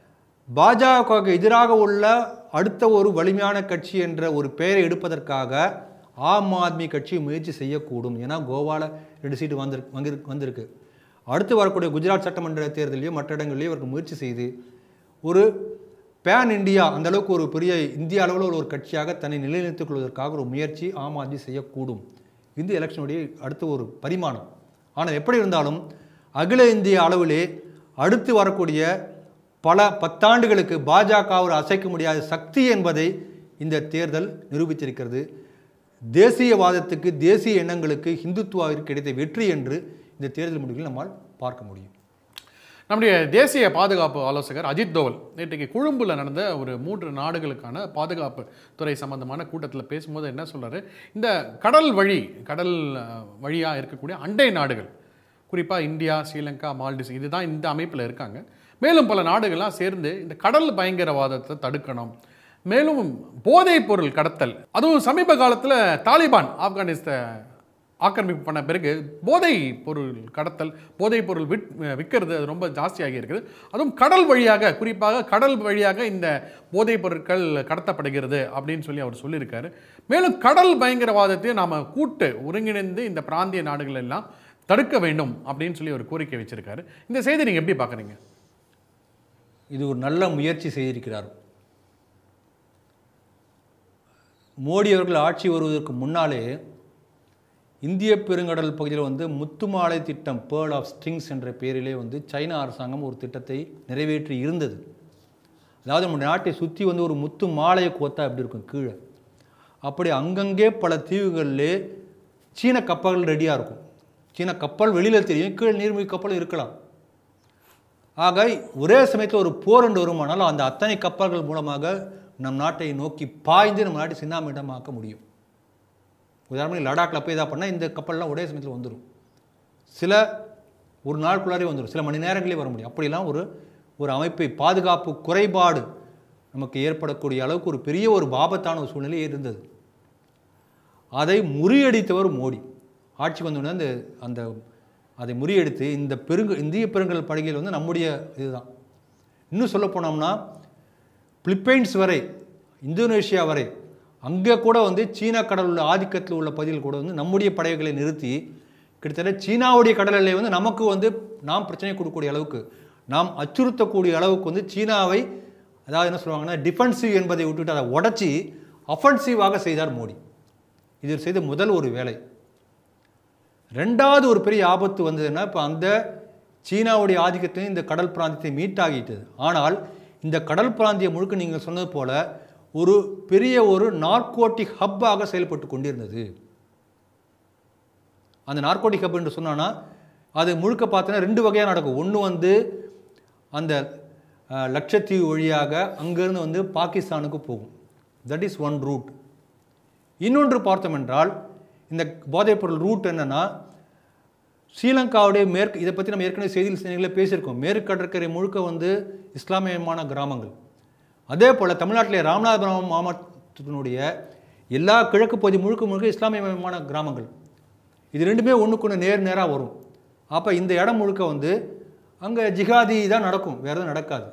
பாஜகவுக்கு எதிராக உள்ள அடுத்த ஒரு வலிமையான கட்சி என்ற ஒரு பெயரை எடுப்பதற்காக ஆம் ஆத்மி கட்சி முயற்சி செய்யக்கூடும் ஏன்னா கோவாவில் ரெண்டு சீட்டு வந்திரு வந்திருக்கு வந்திருக்கு அடுத்து வரக்கூடிய குஜராத் சட்டமன்ற தேர்தலையோ மற்ற இடங்கள்லையோ இவருக்கு முயற்சி செய்து ஒரு பேன் இந்தியா அந்த அளவுக்கு ஒரு பெரிய இந்திய அளவில் உள்ள ஒரு கட்சியாக தன்னை நிலைநிறுத்திக் கொள்வதற்காக ஒரு முயற்சி ஆம் ஆத்மி செய்யக்கூடும் இந்த எலெக்ஷனுடைய அடுத்த ஒரு பரிமாணம் ஆனால் எப்படி இருந்தாலும் அகில இந்திய அளவிலே அடுத்து வரக்கூடிய பல பத்தாண்டுகளுக்கு பாஜக ஒரு அசைக்க முடியாத சக்தி என்பதை இந்த தேர்தல் நிரூபித்திருக்கிறது தேசியவாதத்துக்கு தேசிய எண்ணங்களுக்கு ஹிந்துத்துவாவிற்கு கிடைத்த வெற்றி என்று இந்த தேர்தல் முடிவில் நம்மால் பார்க்க முடியும் நம்முடைய தேசிய பாதுகாப்பு ஆலோசகர் அஜித் தோவல் நேற்றைக்கு கொழும்புல நடந்த ஒரு மூன்று நாடுகளுக்கான பாதுகாப்பு துறை சம்பந்தமான கூட்டத்தில் பேசும்போது என்ன சொல்றாரு இந்த கடல் வழி கடல் அஹ், வழியா இருக்கக்கூடிய அண்டை நாடுகள் குறிப்பாக இந்தியா ஸ்ரீலங்கா மால்டிவ்ஸ் இதுதான் இந்த அமைப்பில் இருக்காங்க மேலும் பல நாடுகள்லாம் சேர்ந்து இந்த கடல் பயங்கரவாதத்தை தடுக்கணும் மேலும் போதைப் பொருள் கடத்தல் அதுவும் சமீப காலத்தில் தாலிபான் ஆப்கானிஸ்த ஆக்கிரமிப்பு பண்ண பிறகு போதை பொருள் கடத்தல் போதைப் பொருள் விட் விற்கிறது அது ரொம்ப ஜாஸ்தியாகி இருக்குது அதுவும் கடல் வழியாக குறிப்பாக கடல் வழியாக இந்த போதைப் பொருட்கள் கடத்தப்படுகிறது அப்படின்னு சொல்லி அவர் சொல்லியிருக்காரு மேலும் கடல் பயங்கரவாதத்தை நாம் கூட்டு ஒருங்கிணைந்து இந்த பிராந்திய நாடுகள் எல்லாம் தடுக்க வேண்டும் அப்படின்னு சொல்லி ஒரு கோரிக்கை வச்சிருக்காரு இந்த செய்தி நீங்கள் எப்படி பார்க்குறீங்க இது ஒரு நல்ல முயற்சி செய்திருக்கிறார் மோடி அவர்கள் ஆட்சி வருவதற்கு முன்னாலே இந்திய பெருங்கடல் பகுதியில் வந்து முத்துமாலை திட்டம் பேர்ல் ஆஃப் ஸ்ட்ரிங்ஸ் என்ற பெயரிலே வந்து சைனா அரசாங்கம் ஒரு திட்டத்தை நிறைவேற்றி இருந்தது அதாவது நம்ம நாட்டை சுற்றி வந்து ஒரு முத்து மாலையை கோத்தா எப்படி இருக்கும் கீழே அப்படி அங்கங்கே பல தீவுகளிலே சீன கப்பல்கள் ரெடியாக இருக்கும் சீன கப்பல் வெளியில் தெரியும் கீழே நீர்மூழ்கி கப்பல் இருக்கலாம் ஆக ஒரே சமயத்தில் ஒரு போர் என்று வருமானால் அந்த அத்தனை கப்பல்கள் மூலமாக நம் நாட்டை நோக்கி பாய்ந்து நம்ம நாட்டை சின்னாமிடமாக்க முடியும் உதாரணம் லடாக்கில் போய் இதாக பண்ணால் இந்த கப்பல்லாம் ஒரே சமயத்தில் வந்துடும் சில ஒரு நாளுக்குள்ளாரே வந்துடும் சில மணி நேரங்களே வர முடியும் அப்படிலாம் ஒரு ஒரு அமைப்பை பாதுகாப்பு குறைபாடு நமக்கு ஏற்படக்கூடிய அளவுக்கு ஒரு பெரிய ஒரு ஆபத்தான ஒரு சூழ்நிலை இருந்தது அதை முறியடித்தவர் மோடி ஆட்சிக்கு வந்தோடனே அந்த அந்த அதை முறியடித்து இந்த பெருங்க இந்திய பெருங்கல் படுகையில் வந்து நம்முடைய இதுதான் இன்னும் சொல்ல போனோம்னா பிலிப்பைன்ஸ் வரை இந்தோனேஷியா வரை அங்கே கூட வந்து சீனா கடல் உள்ள ஆதிக்கத்தில் உள்ள பகுதியில் கூட வந்து நம்முடைய படைகளை நிறுத்தி கிட்டத்தட்ட சீனாவுடைய கடல் எல்லை வந்து நமக்கு வந்து நாம் பிரச்சனை கொடுக்கக்கூடிய அளவுக்கு நாம் அச்சுறுத்தக்கூடிய அளவுக்கு வந்து சீனாவை அதாவது என்ன சொல்லுவாங்கன்னா டிஃபென்சிவ் என்பதை விட்டுட்டு அதை உடச்சி அஃபென்சிவாக செய்தார் மோடி இது செய்த முதல் ஒரு வேலை ரெண்டாவது ஒரு பெரிய ஆபத்து வந்ததுன்னா இப்போ அந்த சீனாவுடைய ஆதிக்கத்திலையும் இந்த கடல் பிராந்தியத்தை மீட்டாகிட்டது ஆனால் இந்த கடல் பிராந்தியம் முழுக்க நீங்கள் சொன்னது போல ஒரு பெரிய ஒரு நார்கோட்டிக் ஹப்பாக செயல்பட்டு கொண்டிருந்தது அந்த நார்கோட்டிக் ஹப் என்று சொன்னான்னா அது முழுக்க பார்த்தோன்னா ரெண்டு வகையாக நடக்கும் ஒன்று வந்து அந்த அஹ், லட்சத்தீவு வழியாக அங்கேருந்து வந்து பாகிஸ்தானுக்கு போகும் தட் இஸ் ஒன் ரூட் இன்னொன்று பார்த்தோம் என்றால் இந்த போதைப்பொருள் ரூட் என்னன்னா ஸ்ரீலங்காவுடைய மேற்கு இதை பற்றி நம்ம ஏற்கனவே செய்தியில் செய்திகளில் பேசியிருக்கோம் மேற்கு கடற்கரை முழுக்க வந்து இஸ்லாமியமான கிராமங்கள் அதே போல் தமிழ்நாட்டிலே ராமநாதபுரம் மாவட்டத்தினுடைய எல்லா கிழக்கு பகுதி முழுக்க முழுக்க இஸ்லாமியமயமான கிராமங்கள் இது ரெண்டுமே ஒன்றுக்கு ஒன்று நேர் நேராக வரும் அப்போ இந்த இடம் முழுக்க வந்து அங்கே ஜிகாதி தான் நடக்கும் வேறு எதுவும் நடக்காது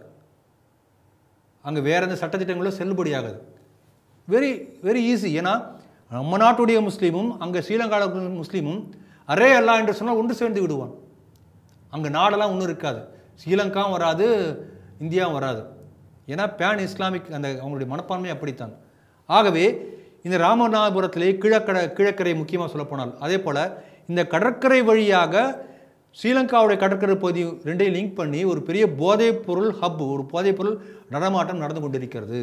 அங்கே வேறு எந்த சட்டத்திட்டங்களும் செல்லுபடியாகாது வெரி வெரி ஈஸி ஏன்னா நம்ம நாட்டுடைய முஸ்லீமும் அங்கே ஸ்ரீலங்காவில் முஸ்லீமும் அரே அல்லா என்று சொன்னால் ஒன்று சேர்ந்து விடுவான் அங்கே நாடெல்லாம் ஒன்றும் இருக்காது ஸ்ரீலங்காவும் வராது இந்தியாவும் வராது ஏன்னா பேன் இஸ்லாமிக் அந்த அவங்களுடைய மனப்பான்மை அப்படித்தான் ஆகவே இந்த ராமநாதபுரத்திலே கிழக்கடை கிழக்கரை முக்கியமாக சொல்லப்போனால் அதே போல் இந்த கடற்கரை வழியாக ஸ்ரீலங்காவுடைய கடற்கரை பகுதி ரெண்டையும் லிங்க் பண்ணி ஒரு பெரிய போதைப் பொருள் ஹப் ஒரு போதைப் பொருள் நடமாட்டம் நடந்து கொண்டிருக்கிறது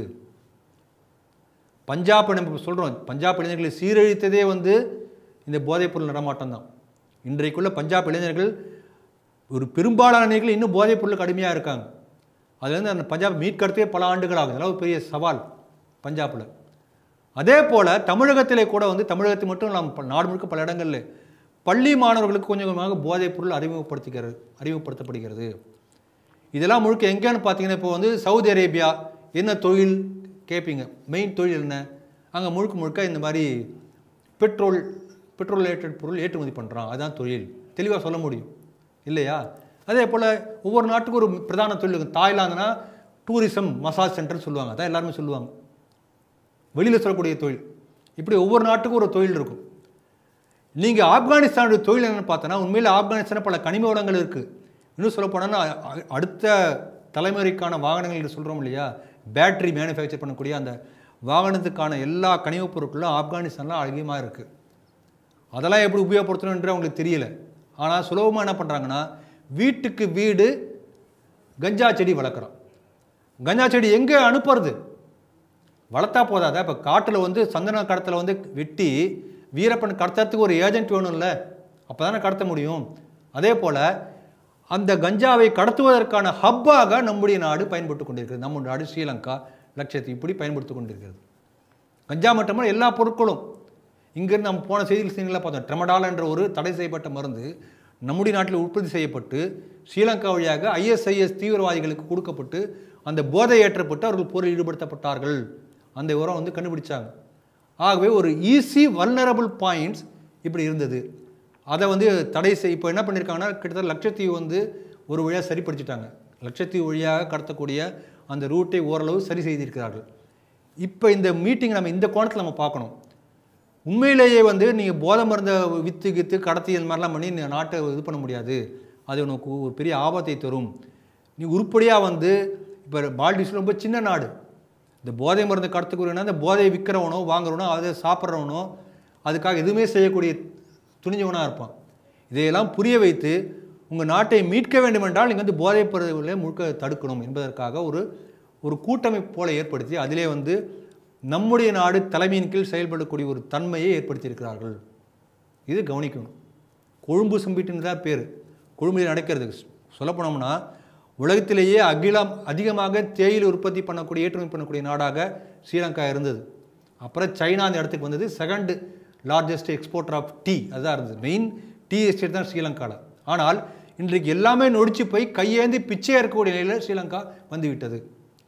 பஞ்சாப் நம்ம சொல்கிறோம் பஞ்சாப் இளைஞர்களை சீரழித்ததே வந்து இந்த போதைப்பொருள் நடமாட்டம் தான் இன்றைக்குள்ள பஞ்சாப் இளைஞர்கள் ஒரு பெரும்பாலான இளைஞர்கள் இன்னும் போதைப் பொருளுக்கு அடிமையாக இருக்காங்க அதுலேருந்து அந்த பஞ்சாப் மீட்கறதே பல ஆண்டுகள் ஆகுது அதெல்லாம் ஒரு பெரிய சவால் பஞ்சாபில் அதே போல் தமிழகத்திலே கூட வந்து தமிழகத்தில் மட்டும் நாம் ப- நாடு முழுக்க பல இடங்களில் பள்ளி மாணவர்களுக்கு கொஞ்சம் கொஞ்சமாக போதைப் பொருள் அறிமுகப்படுத்திக்கிறது அறிமுகப்படுத்தப்படுகிறது இதெல்லாம் முழுக்க எங்கேன்னு பார்த்தீங்கன்னா இப்போ வந்து சவுதி அரேபியா என்ன தொழில் கேட்பீங்க மெயின் தொழில் என்ன அங்கே முழுக்க முழுக்க இந்த மாதிரி பெட்ரோல் பெட்ரோல் ரிலேட்டட் பொருள் ஏற்றுமதி பண்ணுறான் அதுதான் தொழில் தெளிவாக சொல்ல முடியும் இல்லையா அதே போல் ஒவ்வொரு நாட்டுக்கும் ஒரு பிரதான தொழில் இருக்கும் தாய்லாந்துனா டூரிசம் மசாஜ் சென்டர்னு சொல்லுவாங்க அதான் எல்லாருமே சொல்லுவாங்க வெளியில் சொல்லக்கூடிய தொழில் இப்படி ஒவ்வொரு நாட்டுக்கும் ஒரு தொழில் இருக்கும் நீங்கள் ஆப்கானிஸ்தானுடைய தொழில் என்னன்னு பார்த்தோன்னா உண்மையில் ஆப்கானிஸ்தானில் பல கனிம வளங்கள் இருக்குது இன்னும் சொல்ல போனோன்னா அடுத்த தலைமுறைக்கான வாகனங்கள் என்று சொல்கிறோம் இல்லையா பேட்டரி மேனுஃபேக்சர் பண்ணக்கூடிய அந்த வாகனத்துக்கான எல்லா கனிமப் பொருட்களும் ஆப்கானிஸ்தானில் அதிகமாக இருக்குது அதெல்லாம் எப்படி உபயோகப்படுத்தணுன்ற அவங்களுக்கு தெரியல ஆனால் சுலபமாக என்ன பண்ணுறாங்கன்னா வீட்டுக்கு வீடு கஞ்சா செடி வளர்க்குறோம் கஞ்சா செடி எங்கே அனுப்புறது வளர்த்தா போதாதா இப்போ காட்டில் வந்து சந்தன கடத்தில் வந்து வெட்டி வீரப்பன் கடத்துறதுக்கு ஒரு ஏஜென்ட் வேணும்ல அப்போ தானே கடத்த முடியும் அதே போல் அந்த கஞ்சாவை கடத்துவதற்கான ஹப்பாக நம்முடைய நாடு பயன்பட்டு கொண்டிருக்கிறது நம்ம நாடு ஸ்ரீலங்கா லட்சத்தீவு இப்படி பயன்படுத்தி கொண்டிருக்கிறது கஞ்சா மட்டுமல்ல எல்லா பொருட்களும் இங்கேருந்து நம்ம போன செய்தியில் செய்திகளாக பார்த்தோம் ட்ரெமடால் என்ற ஒரு தடை செய்யப்பட்ட மருந்து நம்முடைய நாட்டில் உற்பத்தி செய்யப்பட்டு ஸ்ரீலங்கா வழியாக ஐஎஸ்ஐஎஸ் தீவிரவாதிகளுக்கு கொடுக்கப்பட்டு அந்த போதை ஏற்றப்பட்டு அவர்கள் போரில் ஈடுபடுத்தப்பட்டார்கள் அந்த உரம் வந்து கண்டுபிடிச்சாங்க ஆகவே ஒரு ஈஸி வல்னரபிள் பாயிண்ட்ஸ் இப்படி இருந்தது அதை வந்து தடை செய் இப்போ என்ன பண்ணியிருக்காங்கன்னா கிட்டத்தட்ட லட்சத்தீவு வந்து ஒரு வழியாக சரிப்படுத்திட்டாங்க லட்சத்தீவு வழியாக கடத்தக்கூடிய அந்த ரூட்டை ஓரளவு சரி செய்திருக்கிறார்கள் இப்போ இந்த மீட்டிங் நம்ம இந்த கோணத்தில் நம்ம பார்க்கணும் உண்மையிலேயே வந்து நீங்கள் போதை மருந்த வித்து கித்து கடத்தி இந்த மாதிரிலாம் பண்ணி இந்த நாட்டை இது பண்ண முடியாது அது உனக்கு ஒரு பெரிய ஆபத்தை தரும் நீ உருப்படியாக வந்து இப்போ மால்டீவ்ஸ் ரொம்ப சின்ன நாடு இந்த போதை மருந்து கடத்துக்குறவனா இந்த போதையை விற்கிறவனோ வாங்குறவனோ அதை சாப்பிட்றவனோ அதுக்காக எதுவுமே செய்யக்கூடிய துணிஞ்சவனாக இருப்பான் இதையெல்லாம் புரிய வைத்து உங்கள் நாட்டை மீட்க வேண்டுமென்றால் நீங்கள் வந்து போதைப் பொருளை முழுக்க தடுக்கணும் என்பதற்காக ஒரு ஒரு கூட்டமைப்பு போல ஏற்படுத்தி அதிலே வந்து நம்முடைய நாடு தலைமையின் கீழ் செயல்படக்கூடிய ஒரு தன்மையை ஏற்படுத்தியிருக்கிறார்கள் இது கவனிக்கணும் கொழும்பு சம்பிட்டுன்னு தான் பேர் கொழும்பில் நடக்கிறது சொல்லப்போனோம்னா உலகத்திலேயே அகிலம் அதிகமாக தேயிலை உற்பத்தி பண்ணக்கூடிய ஏற்றுமதி பண்ணக்கூடிய நாடாக ஸ்ரீலங்கா இருந்தது அப்புறம் சைனா அந்த இடத்துக்கு வந்தது second largest exporter of tea அதுதான் இருந்தது மெயின் டீ எஸ்டேட் தான் ஸ்ரீலங்காவில் ஆனால் இன்றைக்கு எல்லாமே நொடிச்சு போய் கையேந்தி பிச்சையாக இருக்கக்கூடிய நிலையில் ஸ்ரீலங்கா வந்துவிட்டது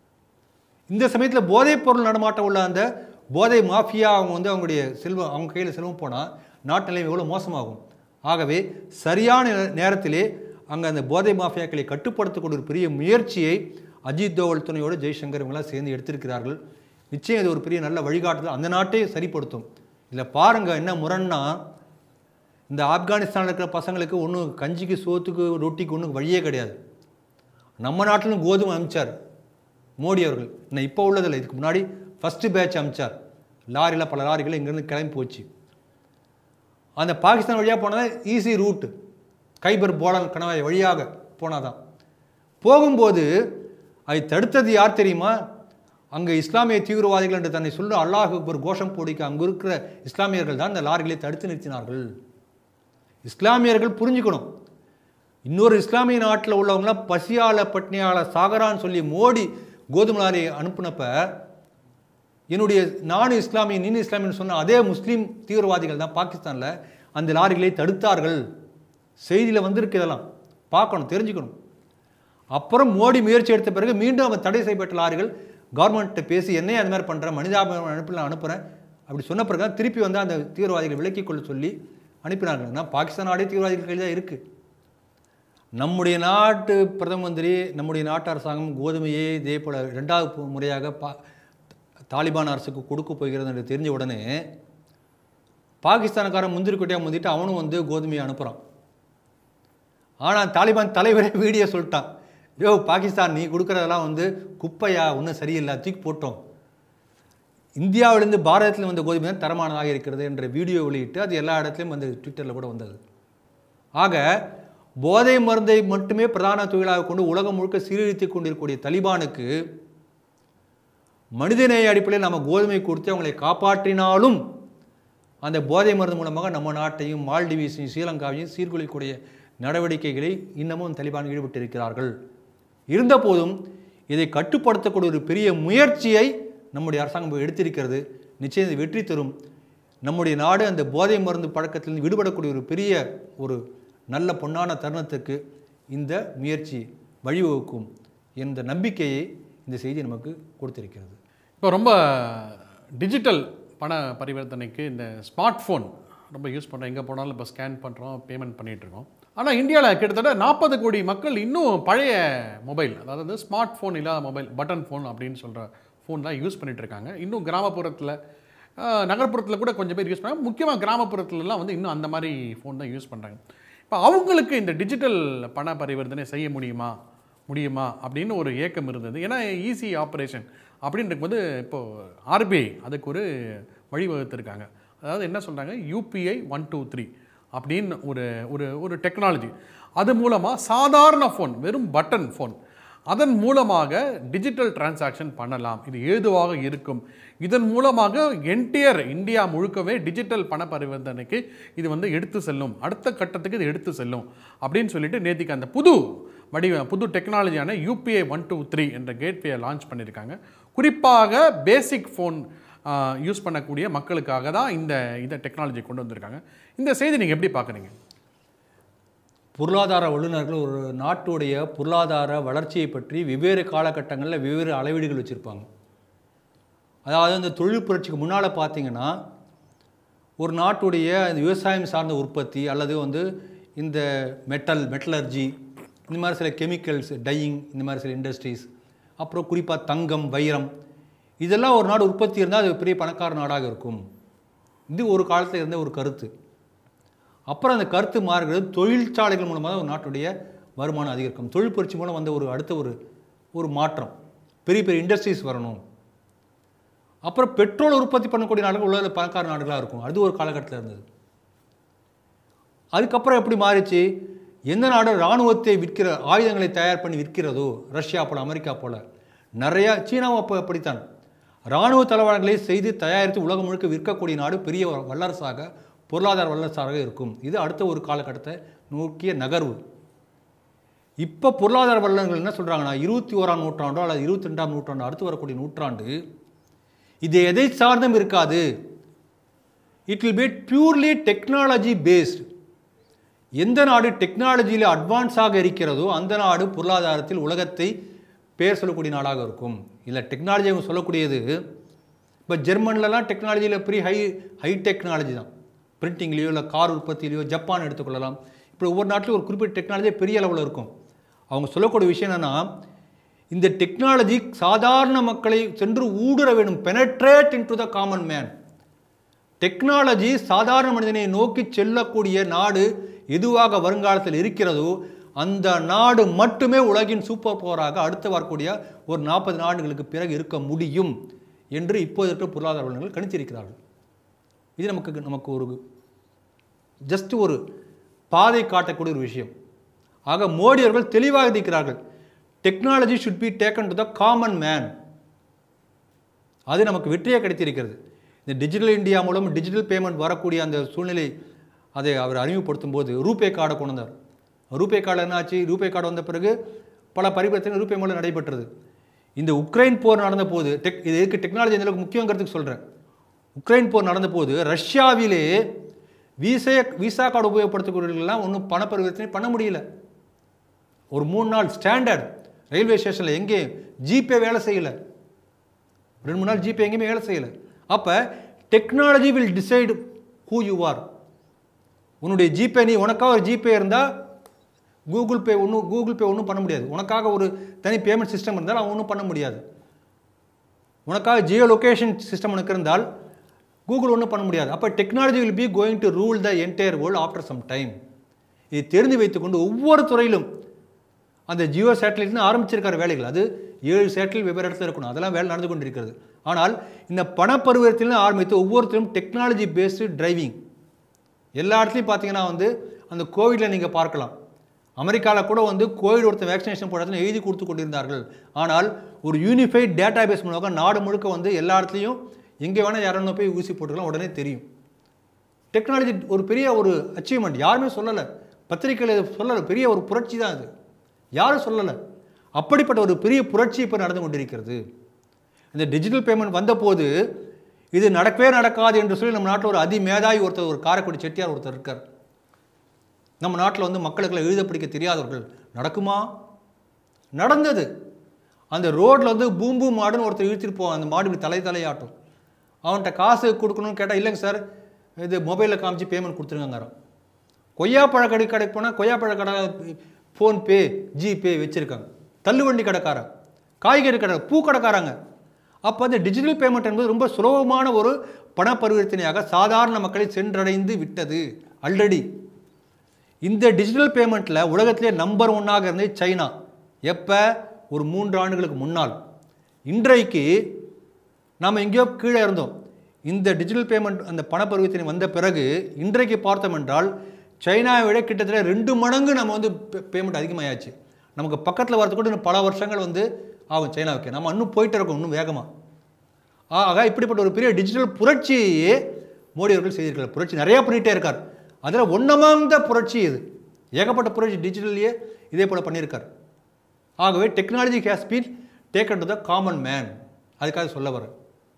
இந்த சமயத்தில் போதைப் பொருள் நடமாட்டம் உள்ள அந்த போதை மாஃபியா அவங்க வந்து அவங்களுடைய செல்வம் அவங்க கையில் செல்வம் போனால் நாட்டு நிலைமை எவ்வளோ மோசமாகும் ஆகவே சரியான நே- நேரத்திலே அங்கே அந்த போதை மாஃபியாக்களை கட்டுப்படுத்தக்கூடிய ஒரு பெரிய முயற்சியை அஜித் தோவல் துணையோடு ஜெய்சங்கர் இவங்களாம் சேர்ந்து எடுத்திருக்கிறார்கள் நிச்சயம் இது ஒரு பெரிய நல்ல வழிகாட்டுதல் அந்த நாட்டை சரிப்படுத்தும் இதில் பாருங்க என்ன முரண்னா இந்த ஆப்கானிஸ்தானில் இருக்கிற பசங்களுக்கு ஒன்றும் கஞ்சிக்கு சோத்துக்கு ரொட்டிக்கு ஒன்றும் வழியே கிடையாது நம்ம நாட்டிலும் கோதுமை அமிச்சார் மோடி அவர்கள் இன்னும் இப்போ உள்ளதில்லை இதுக்கு முன்னாடி ஃபஸ்ட்டு பேட்ச் அமிச்சார் லாரியில் பல லாரிகள் இங்கேருந்து கிளம்பி போச்சு அந்த பாகிஸ்தான் வழியாக போனால் ஈஸி ரூட் கைபர் போலன் கணவாய் வழியாக போனாதான் போகும்போது அதை தடுத்தது யார் தெரியுமா அங்கே இஸ்லாமிய தீவிரவாதிகள் என்று தன்னை சொல்ல அல்லாஹ் ஒரு கோஷம் போடிக்க அங்கு இருக்கிற இஸ்லாமியர்கள் தான் இந்த லாரிகளை தடுத்து நிறுத்தினார்கள் இஸ்லாமியர்கள் புரிஞ்சுக்கணும் இன்னொரு இஸ்லாமிய நாட்டில் உள்ளவங்களாம் பசியால பட்னியால சாகரான்னு சொல்லி மோடி கோதுமை லாரி அனுப்புனப்ப என்னுடைய நானும் இஸ்லாமிய நீனு இஸ்லாமியன்னு சொன்ன அதே முஸ்லீம் தீவிரவாதிகள் தான் பாகிஸ்தானில் அந்த லாரிகளை தடுத்தார்கள் செய்தியில் வந்திருக்கு இதெல்லாம் பார்க்கணும் தெரிஞ்சுக்கணும் அப்புறம் மோடி முயற்சி எடுத்த பிறகு மீண்டும் அவன் தடை செய்யப்பட்ட லாரிகள் கவர்மெண்ட்டை பேசி என்னையே அந்த மாதிரி பண்ணுறேன் மனிதாபிமான அனுப்பி நான் அனுப்புகிறேன் அப்படி சொன்ன பிறகு தான் திருப்பி வந்து அந்த தீவிரவாதிகளை விலக்கிக் கொள்ள சொல்லி அனுப்பினார்கள் ஏன்னா பாகிஸ்தான் நாடே தீவிரவாதிகள் கையில் தான் இருக்குது நம்முடைய நாட்டு பிரதம மந்திரி நம்முடைய நாட்டு அரசாங்கம் கோதுமையே இதே போல ரெண்டாவது பு- முறையாக பா தாலிபான் அரசுக்கு கொடுக்க போகிறது என்று தெரிஞ்ச உடனே பாகிஸ்தானுக்காரன் முந்திரி கொட்டையாக முந்திட்டு அவனும் வந்து கோதுமையை அனுப்புகிறான் ஆனால் தாலிபான் தலைவரே வீடியோ சொல்லிட்டான் யோ பாகிஸ்தான் நீ கொடுக்குறதெல்லாம் வந்து குப்பையா ஒன்றும் சரியில்லை தூக்கி போட்டோம் இந்தியாவிலிருந்து பாரதத்தில் வந்த கோதுமை தான் தரமானதாக இருக்கிறது என்ற வீடியோ வெளியிட்டு அது எல்லா இடத்துலையும் வந்து ட்விட்டரில் கூட வந்தது ஆக போதை மருந்தை மட்டுமே பிரதான தொழிலாக கொண்டு உலகம் முழுக்க சீரழித்துக் கொண்டிருக்கக்கூடிய தலிபானுக்கு மனிதநேய அடிப்படையில் நம்ம கோதுமை கொடுத்து அவங்களை காப்பாற்றினாலும் அந்த போதை மருந்து மூலமாக நம்ம நாட்டையும் மால்டிவீஸையும் ஸ்ரீலங்காவையும் சீர்குலைக்கூடிய நடவடிக்கைகளில் இன்னமும் தலிபான் ஈடுபட்டிருக்கிறார்கள் இருந்தபோதும் இதை கட்டுப்படுத்தக்கூடிய ஒரு பெரிய முயற்சியை நம்முடைய அரசாங்கம் எடுத்திருக்கிறது நிச்சயம் இது வெற்றி தரும் நம்முடைய நாடு அந்த போதை மருந்து பழக்கத்திலிருந்து விடுபடக்கூடிய ஒரு பெரிய ஒரு நல்ல பொன்னான தருணத்துக்கு இந்த முயற்சி வழிவகுக்கும் என்ற நம்பிக்கையை இந்த செய்தி நமக்கு கொடுத்திருக்கிறது இப்போ ரொம்ப டிஜிட்டல் பண பரிவர்த்தனைக்கு இந்த ஸ்மார்ட் ஃபோன் ரொம்ப யூஸ் பண்ணுறோம் எங்கே போனாலும் இப்போ ஸ்கேன் பண்ணுறோம் பேமெண்ட் பண்ணிட்டு இருக்கோம் ஆனால் இந்தியாவில் கிட்டத்தட்ட நாற்பது கோடி மக்கள் இன்னும் பழைய மொபைல் அதாவது ஸ்மார்ட் ஃபோன் இல்லாத மொபைல் பட்டன் ஃபோன் அப்படின்னு சொல்கிற ஃபோன் தான் யூஸ் பண்ணிட்டு இருக்காங்க இன்னும் கிராமப்புறத்தில் நகர்ப்புறத்தில் கூட கொஞ்சம் பேர் யூஸ் பண்ணாங்க முக்கியமாக கிராமப்புறத்துலலாம் வந்து இன்னும் அந்த மாதிரி ஃபோன் தான் யூஸ் பண்ணுறாங்க இப்போ அவங்களுக்கு இந்த டிஜிட்டல் பண பரிவர்த்தனை செய்ய முடியுமா முடியுமா அப்படின்னு ஒரு ஏக்கம் இருந்தது ஏன்னா ஈஸி ஆப்ரேஷன் அப்படின்னு இருக்கும்போது இப்போது ஆர்பிஐ அதுக்கு ஒரு வழிவகுத்திருக்காங்க அதாவது என்ன சொல்கிறாங்க யூபிஐ ஒன் டூ த்ரீ அப்படின்னு ஒரு ஒரு ஒரு டெக்னாலஜி அது மூலமாக சாதாரண ஃபோன் வெறும் பட்டன் ஃபோன் அதன் மூலமாக டிஜிட்டல் டிரான்சாக்ஷன் பண்ணலாம் இது ஏதுவாக இருக்கும் இதன் மூலமாக என்டையர் இந்தியா முழுக்கவே டிஜிட்டல் பண பரிவர்த்தனைக்கு இது வந்து எடுத்து செல்லும் அடுத்த கட்டத்துக்கு இது எடுத்து செல்லும் அப்படின்னு சொல்லிட்டு நேத்திக்கு அந்த புது வடிவ புது டெக்னாலஜியான யூபிஐ ஒன் டூ த்ரீ என்ற கேட்வேயை லான்ச் பண்ணியிருக்காங்க குறிப்பாக பேசிக் ஃபோன் யூஸ் பண்ணக்கூடிய மக்களுக்காக தான் இந்த இந்த டெக்னாலஜி கொண்டு வந்திருக்காங்க இந்த செய்தி நீங்கள் எப்படி பார்க்குறீங்க பொருளாதார வல்லுநர்கள் ஒரு நாட்டுடைய பொருளாதார வளர்ச்சியை பற்றி வெவ்வேறு காலகட்டங்களில் வெவ்வேறு அளவீடுகள் வச்சுருப்பாங்க அதாவது அந்த தொழில் புரட்சிக்கு முன்னால் பார்த்தீங்கன்னா ஒரு நாட்டுடைய இந்த விவசாயம் சார்ந்த உற்பத்தி அல்லது வந்து இந்த மெட்டல் மெட்டலர்ஜி இந்த மாதிரி சில கெமிக்கல்ஸ் டையிங் இந்த மாதிரி சில இண்டஸ்ட்ரீஸ் அப்புறம் குறிப்பாக தங்கம் வைரம் இதெல்லாம் ஒரு நாடு உற்பத்தி இருந்தால் அது பெரிய பணக்கார நாடாக இருக்கும் இது ஒரு காலத்தில் இருந்த ஒரு கருத்து அப்புறம் அந்த கருத்து மாறுகிறது தொழிற்சாலைகள் மூலமாக தான் ஒரு நாட்டுடைய வருமானம் அதிகரிக்கும் தொழில் புரட்சி மூலம் வந்த ஒரு அடுத்த ஒரு ஒரு மாற்றம் பெரிய பெரிய இண்டஸ்ட்ரீஸ் வரணும் அப்புறம் பெட்ரோல் உற்பத்தி பண்ணக்கூடிய நாடுகள் உலகில் பணக்கார நாடுகளாக இருக்கும் அது ஒரு காலகட்டத்தில் இருந்தது அதுக்கப்புறம் எப்படி மாறிச்சு எந்த நாடு இராணுவத்தை விற்கிற ஆயுதங்களை தயார் பண்ணி விற்கிறதோ ரஷ்யா போல அமெரிக்கா போல நிறையா சீனாவும் அப்போ அப்படித்தான் இராணுவ தளவாடங்களை செய்து தயாரித்து உலகம் முழுக்க விற்கக்கூடிய நாடு பெரிய ஒரு வல்லரசாக பொருளாதார வல்லரசாக இருக்கும் இது அடுத்த ஒரு காலகட்டத்தை நோக்கிய நகர்வு இப்போ பொருளாதார வல்லுநர்கள் என்ன சொல்கிறாங்கன்னா இருபத்தி ஓராம் நூற்றாண்டோ அல்லது இருபத்தி ரெண்டாம் நூற்றாண்டோ அடுத்து வரக்கூடிய நூற்றாண்டு இது எதை சார்ந்தும் இருக்காது it will be purely technology based எந்த நாடு டெக்னாலஜியில் அட்வான்ஸாக இருக்கிறதோ அந்த நாடு பொருளாதாரத்தில் உலகத்தை பேர் சொல்லக்கூடிய நாடாக இருக்கும் இல்லை டெக்னாலஜி அவங்க சொல்லக்கூடியது இப்போ ஜெர்மன்லலாம் டெக்னாலஜியில் பெரிய ஹை ஹை டெக்னாலஜி தான் பிரிண்டிங்லேயோ இல்லை கார் உற்பத்தியிலையோ ஜப்பான் எடுத்துக்கொள்ளலாம் இப்படி ஒவ்வொரு நாட்டிலும் ஒரு குறிப்பிட்ட டெக்னாலஜி பெரிய அளவில் இருக்கும் அவங்க சொல்லக்கூடிய விஷயம் என்னென்னா இந்த டெக்னாலஜி சாதாரண மக்களை சென்று ஊடுற வேண்டும் penetrate into the common man technology சாதாரண மனிதனை நோக்கி செல்லக்கூடிய நாடு எதுவாக வருங்காலத்தில் இருக்கிறதோ அந்த நாடு மட்டுமே உலகின் சூப்பர் பவராக அடுத்து வரக்கூடிய ஒரு நாற்பது நாடுகளுக்கு பிறகு இருக்க முடியும் என்று இப்போது இருக்கிற பொருளாதார வல்லுநர்கள் கணித்திருக்கிறார்கள் இது நமக்கு நமக்கு ஒரு ஜஸ்ட் ஒரு பாதை காட்டக்கூடிய ஒரு விஷயம் ஆக மோடி அவர்கள் தெளிவாக இருக்கிறார்கள் technology should be taken to the common man அது நமக்கு வெற்றியை கிடைத்திருக்கிறது இந்த டிஜிட்டல் இந்தியா மூலம் டிஜிட்டல் பேமெண்ட் வரக்கூடிய அந்த சூழ்நிலை அதை அவர் அறிமுகப்படுத்தும் போது ரூபே கார்டை கொண்டு வந்தார் ரூபே கார்டு என்னாச்சு ரூபே கார்டு வந்த பிறகு பல பரிவர்த்தனை ரூபே மூலம் நடைபெற்றது இந்த உக்ரைன் போர் நடந்த போது டெக் இது எதுக்கு டெக்னாலஜி எந்த அளவுக்கு முக்கியங்கிறதுக்கு சொல்கிறேன் உக்ரைன் போர் நடந்த போது ரஷ்யாவிலே விசா விசா கார்டு உபயோகப்படுத்தக்கூடியவர்கள்லாம் ஒன்றும் பண பரிவர்த்தனை பண்ண முடியல ஒரு மூணு நாள் ஸ்டாண்டர்ட் ரயில்வே ஸ்டேஷனில் எங்கே ஜிபே வேலை செய்யலை ரெண்டு மூணு நாள் ஜிபே எங்கேயுமே வேலை செய்யலை அப்போ technology will decide who you are உன்னுடைய ஜிபே நீ உனக்காக ஒரு ஜிபே இருந்தால் கூகுள் பே ஒன்றும் கூகுள் பே ஒன்றும் பண்ண முடியாது உனக்காக ஒரு தனி பேமெண்ட் சிஸ்டம் இருந்தால் அவன் ஒன்றும் பண்ண முடியாது உனக்காக ஜியோ லொகேஷன் சிஸ்டம் உனக்கு இருந்தால் கூகுள் ஒன்றும் பண்ண முடியாது அப்போ technology will be going to rule the entire world after some time இதை தெரிந்து வைத்துக்கொண்டு ஒவ்வொரு துறையிலும் அந்த ஜியோ சேட்டலைட்னு ஆரம்பிச்சிருக்காரு வேலைகள் அது ஏழு சேட்டலைட் வெவ்வேறு இடத்துல இருக்கணும் அதெல்லாம் வேலை நடந்து கொண்டிருக்கிறது ஆனால் இந்த பணப்பரிவர்த்தனை ஆரம்பித்து ஒவ்வொருத்தரும் டெக்னாலஜி பேஸ்டு டிரைவிங் எல்லா இடத்துலையும் பார்த்தீங்கன்னா வந்து அந்த கோவிடில் நீங்கள் பார்க்கலாம் அமெரிக்காவில் கூட வந்து கோவிட் ஒருத்தர் வேக்சினேஷன் போடுறதுன்னு எழுதி கொடுத்து கொண்டிருந்தார்கள் ஆனால் ஒரு யூனிஃபைட் டேட்டா பேஸ் மூலமாக நாடு முழுக்க வந்து எல்லா இடத்துலையும் எங்கே வேணால் யாரும் போய் ஊசி போட்டுக்கலாம் உடனே தெரியும் டெக்னாலஜி ஒரு பெரிய ஒரு அச்சீவ்மெண்ட் யாருமே சொல்லலை பத்திரிக்கையில் சொல்லலை பெரிய ஒரு புரட்சி தான் அது யாரும் சொல்லலை அப்படிப்பட்ட ஒரு பெரிய புரட்சி இப்போ நடந்து கொண்டிருக்கிறது இந்த டிஜிட்டல் பேமெண்ட் வந்தபோது இது நடக்கவே நடக்காது என்று சொல்லி நம்ம நாட்டில் ஒரு அதிமேதாவி ஒருத்தர் ஒரு காரைக்குடி செட்டியார் ஒருத்தர் இருக்கார் நம்ம நாட்டில் வந்து மக்களுக்கெல்லாம் எழுத படிக்க தெரியாதவர்கள் நடக்குமா நடந்தது அந்த ரோட்டில் வந்து பூம்பு மாடுன்னு ஒருத்தர் இழுத்துட்டு போவான் அந்த மாடு இப்படி தலை தலையாட்டும் அவன்கிட்ட காசு கொடுக்கணும்னு கேட்டால் இல்லைங்க சார் இது மொபைலில் காமிச்சு பேமெண்ட் கொடுத்துருங்கிறான் கொய்யாப்பழ கடை கடைக்கு போனால் கொய்யாப்பழ கடை ஃபோன்பே ஜிபே வச்சுருக்காங்க தள்ளுவண்டி கடைக்காரன் காய்கறி கடை பூ கடைக்காரங்க அப்போ அந்த டிஜிட்டல் பேமெண்ட் என்பது ரொம்ப சுலபமான ஒரு பண பரிவர்த்தனையாக சாதாரண மக்களை சென்றடைந்து விட்டது ஆல்ரெடி இந்த டிஜிட்டல் பேமெண்ட்டில் உலகத்திலே நம்பர் ஒன்னாக இருந்தது சைனா எப்போ ஒரு மூன்று ஆண்டுகளுக்கு முன்னால் இன்றைக்கு நாம் எங்கேயோ கீழே இருந்தோம் இந்த டிஜிட்டல் பேமெண்ட் அந்த பண பரிவர்த்தனை வந்த பிறகு இன்றைக்கு பார்த்தோம் என்றால் சைனாவை விட கிட்டத்தட்ட ரெண்டு மடங்கு நம்ம வந்து பேமெண்ட் அதிகமாயாச்சு நமக்கு பக்கத்தில் வரது கூட இன்னும் பல வருஷங்கள் வந்து ஆகும் சைனாவுக்கு நம்ம இன்னும் போயிட்டு இருக்கோம் இன்னும் வேகமாக ஆக இப்படிப்பட்ட ஒரு பெரிய டிஜிட்டல் புரட்சியே மோடி அவர்கள் செய்திருக்கிறார் புரட்சி நிறையா பண்ணிகிட்டே இருக்கார் அதில் ஒன்னமாந்த புரட்சி இது ஏகப்பட்ட புரட்சி டிஜிட்டல்லையே இதே போல் பண்ணியிருக்கார் ஆகவே technology has been taken to the common man அதுக்காக சொல்ல வரேன்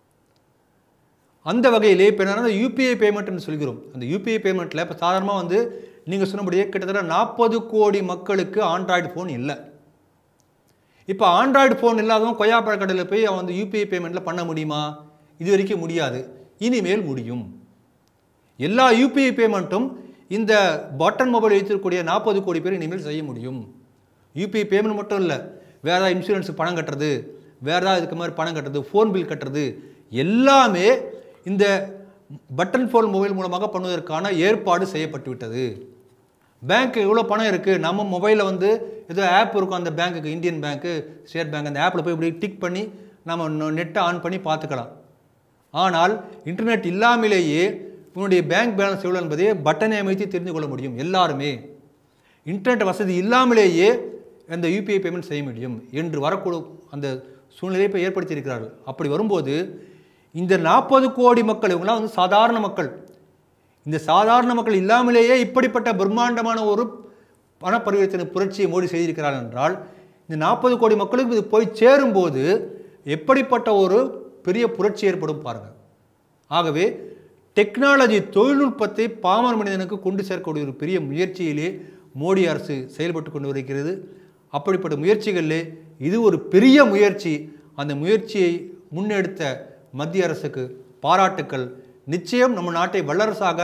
அந்த வகையிலே இப்போ என்னன்னா யூபிஐ பேமெண்ட்னு சொல்கிறோம் அந்த யூபிஐ பேமெண்ட்டில் இப்போ சாதாரணமாக வந்து நீங்கள் சொன்னபடியே கிட்டத்தட்ட நாற்பது கோடி மக்களுக்கு ஆண்ட்ராய்டு ஃபோன் இல்லை இப்போ ஆண்ட்ராய்டு ஃபோன் இல்லாதவன் கொய்யாப்பழ கடையில் போய் அவன் வந்து யூபிஐ பேமெண்ட்டில் பண்ண முடியுமா இது வரைக்கும் முடியாது இனிமேல் முடியும் எல்லா யூபிஐ பேமெண்ட்டும் இந்த பட்டன் மொபைல் வைத்திருக்கக்கூடிய நாற்பது கோடி பேர் இனிமேல் செய்ய முடியும் யூபிஐ பேமெண்ட் மட்டும் இல்லை வேறு ஏதாவது இன்சூரன்ஸுக்கு பணம் கட்டுறது வேறு ஏதாவது இதுக்கு மாதிரி பணம் கட்டுறது ஃபோன் பில் கட்டுறது எல்லாமே இந்த பட்டன் ஃபோன் மொபைல் மூலமாக பண்ணுவதற்கான ஏற்பாடு செய்யப்பட்டு விட்டது பேங்க் எவ்வளோ பணம் இருக்குது நம்ம மொபைலில் வந்து ஏதோ ஆப் இருக்கும் அந்த பேங்க்குக்கு இந்தியன் பேங்க்கு ஸ்டேட் பேங்க் அந்த ஆப்பில் போய் இப்படி டிக் பண்ணி நம்ம நெட்டை ஆன் பண்ணி பார்த்துக்கலாம் ஆனால் இன்டர்நெட் இல்லாமலேயே உன்னுடைய பேங்க் பேலன்ஸ் எவ்வளோ என்பதை பட்டனை அமைத்து தெரிந்து கொள்ள முடியும் எல்லாருமே இன்டர்நெட் வசதி இல்லாமலேயே அந்த யூபிஐ பேமெண்ட் செய்ய முடியும் என்று வரக்கூடும் அந்த சூழ்நிலையை இப்போ ஏற்படுத்தியிருக்கிறார்கள் அப்படி வரும்போது இந்த நாற்பது கோடி மக்கள் இவங்களாம் வந்து சாதாரண மக்கள் இந்த சாதாரண மக்கள் இல்லாமலேயே இப்படிப்பட்ட பிரம்மாண்டமான ஒரு பண பரிவர்த்தனை புரட்சியை மோடி செய்திருக்கிறார் என்றால் இந்த நாற்பது கோடி மக்களுக்கு இது போய் சேரும்போது எப்படிப்பட்ட ஒரு பெரிய புரட்சி ஏற்படும் பாருங்கள் ஆகவே டெக்னாலஜி தொழில்நுட்பத்தை பாமர மனிதனுக்கு கொண்டு சேர்க்கக்கூடிய ஒரு பெரிய முயற்சியிலே மோடி அரசு செயல்பட்டு கொண்டு வருகிறது அப்படிப்பட்ட முயற்சிகளிலே இது ஒரு பெரிய முயற்சி அந்த முயற்சியை முன்னெடுத்த மத்திய அரசுக்கு பாராட்டுக்கள் நிச்சயம் நம்ம நாட்டை வல்லரசாக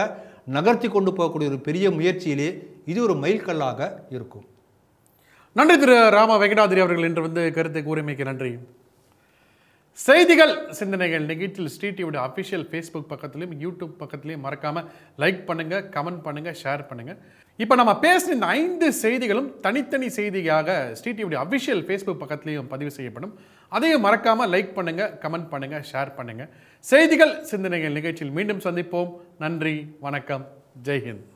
நகர்த்தி கொண்டு போகக்கூடிய ஒரு பெரிய முயற்சியிலே இது ஒரு மைல்கல்லாக இருக்கும் நன்றி திரு ராம வெங்கடாதிரி அவர்கள் இன்று வந்து கருத்தை கூறிமைக்கு நன்றி செய்திகள் சிந்தனைகள் நிகழ்ச்சியில் ஸ்ரீ டிவியோட அஃபிஷியல் ஃபேஸ்புக் பக்கத்துலையும் யூடியூப் பக்கத்துலையும் மறக்காம லைக் பண்ணுங்க கமெண்ட் பண்ணுங்க ஷேர் பண்ணுங்க இப்போ நம்ம பேசின இந்த ஐந்து செய்திகளும் தனித்தனி செய்தியாக ஸ்ரீ டிவியோட அஃபிஷியல் ஃபேஸ்புக் பக்கத்துலையும் பதிவு செய்யப்படும் அதையும் மறக்காம லைக் பண்ணுங்க கமெண்ட் பண்ணுங்க ஷேர் பண்ணுங்க செய்திகள் சிந்தனைகள் நிகழ்ச்சியில் மீண்டும் சந்திப்போம் நன்றி வணக்கம் ஜெய்ஹிந்த்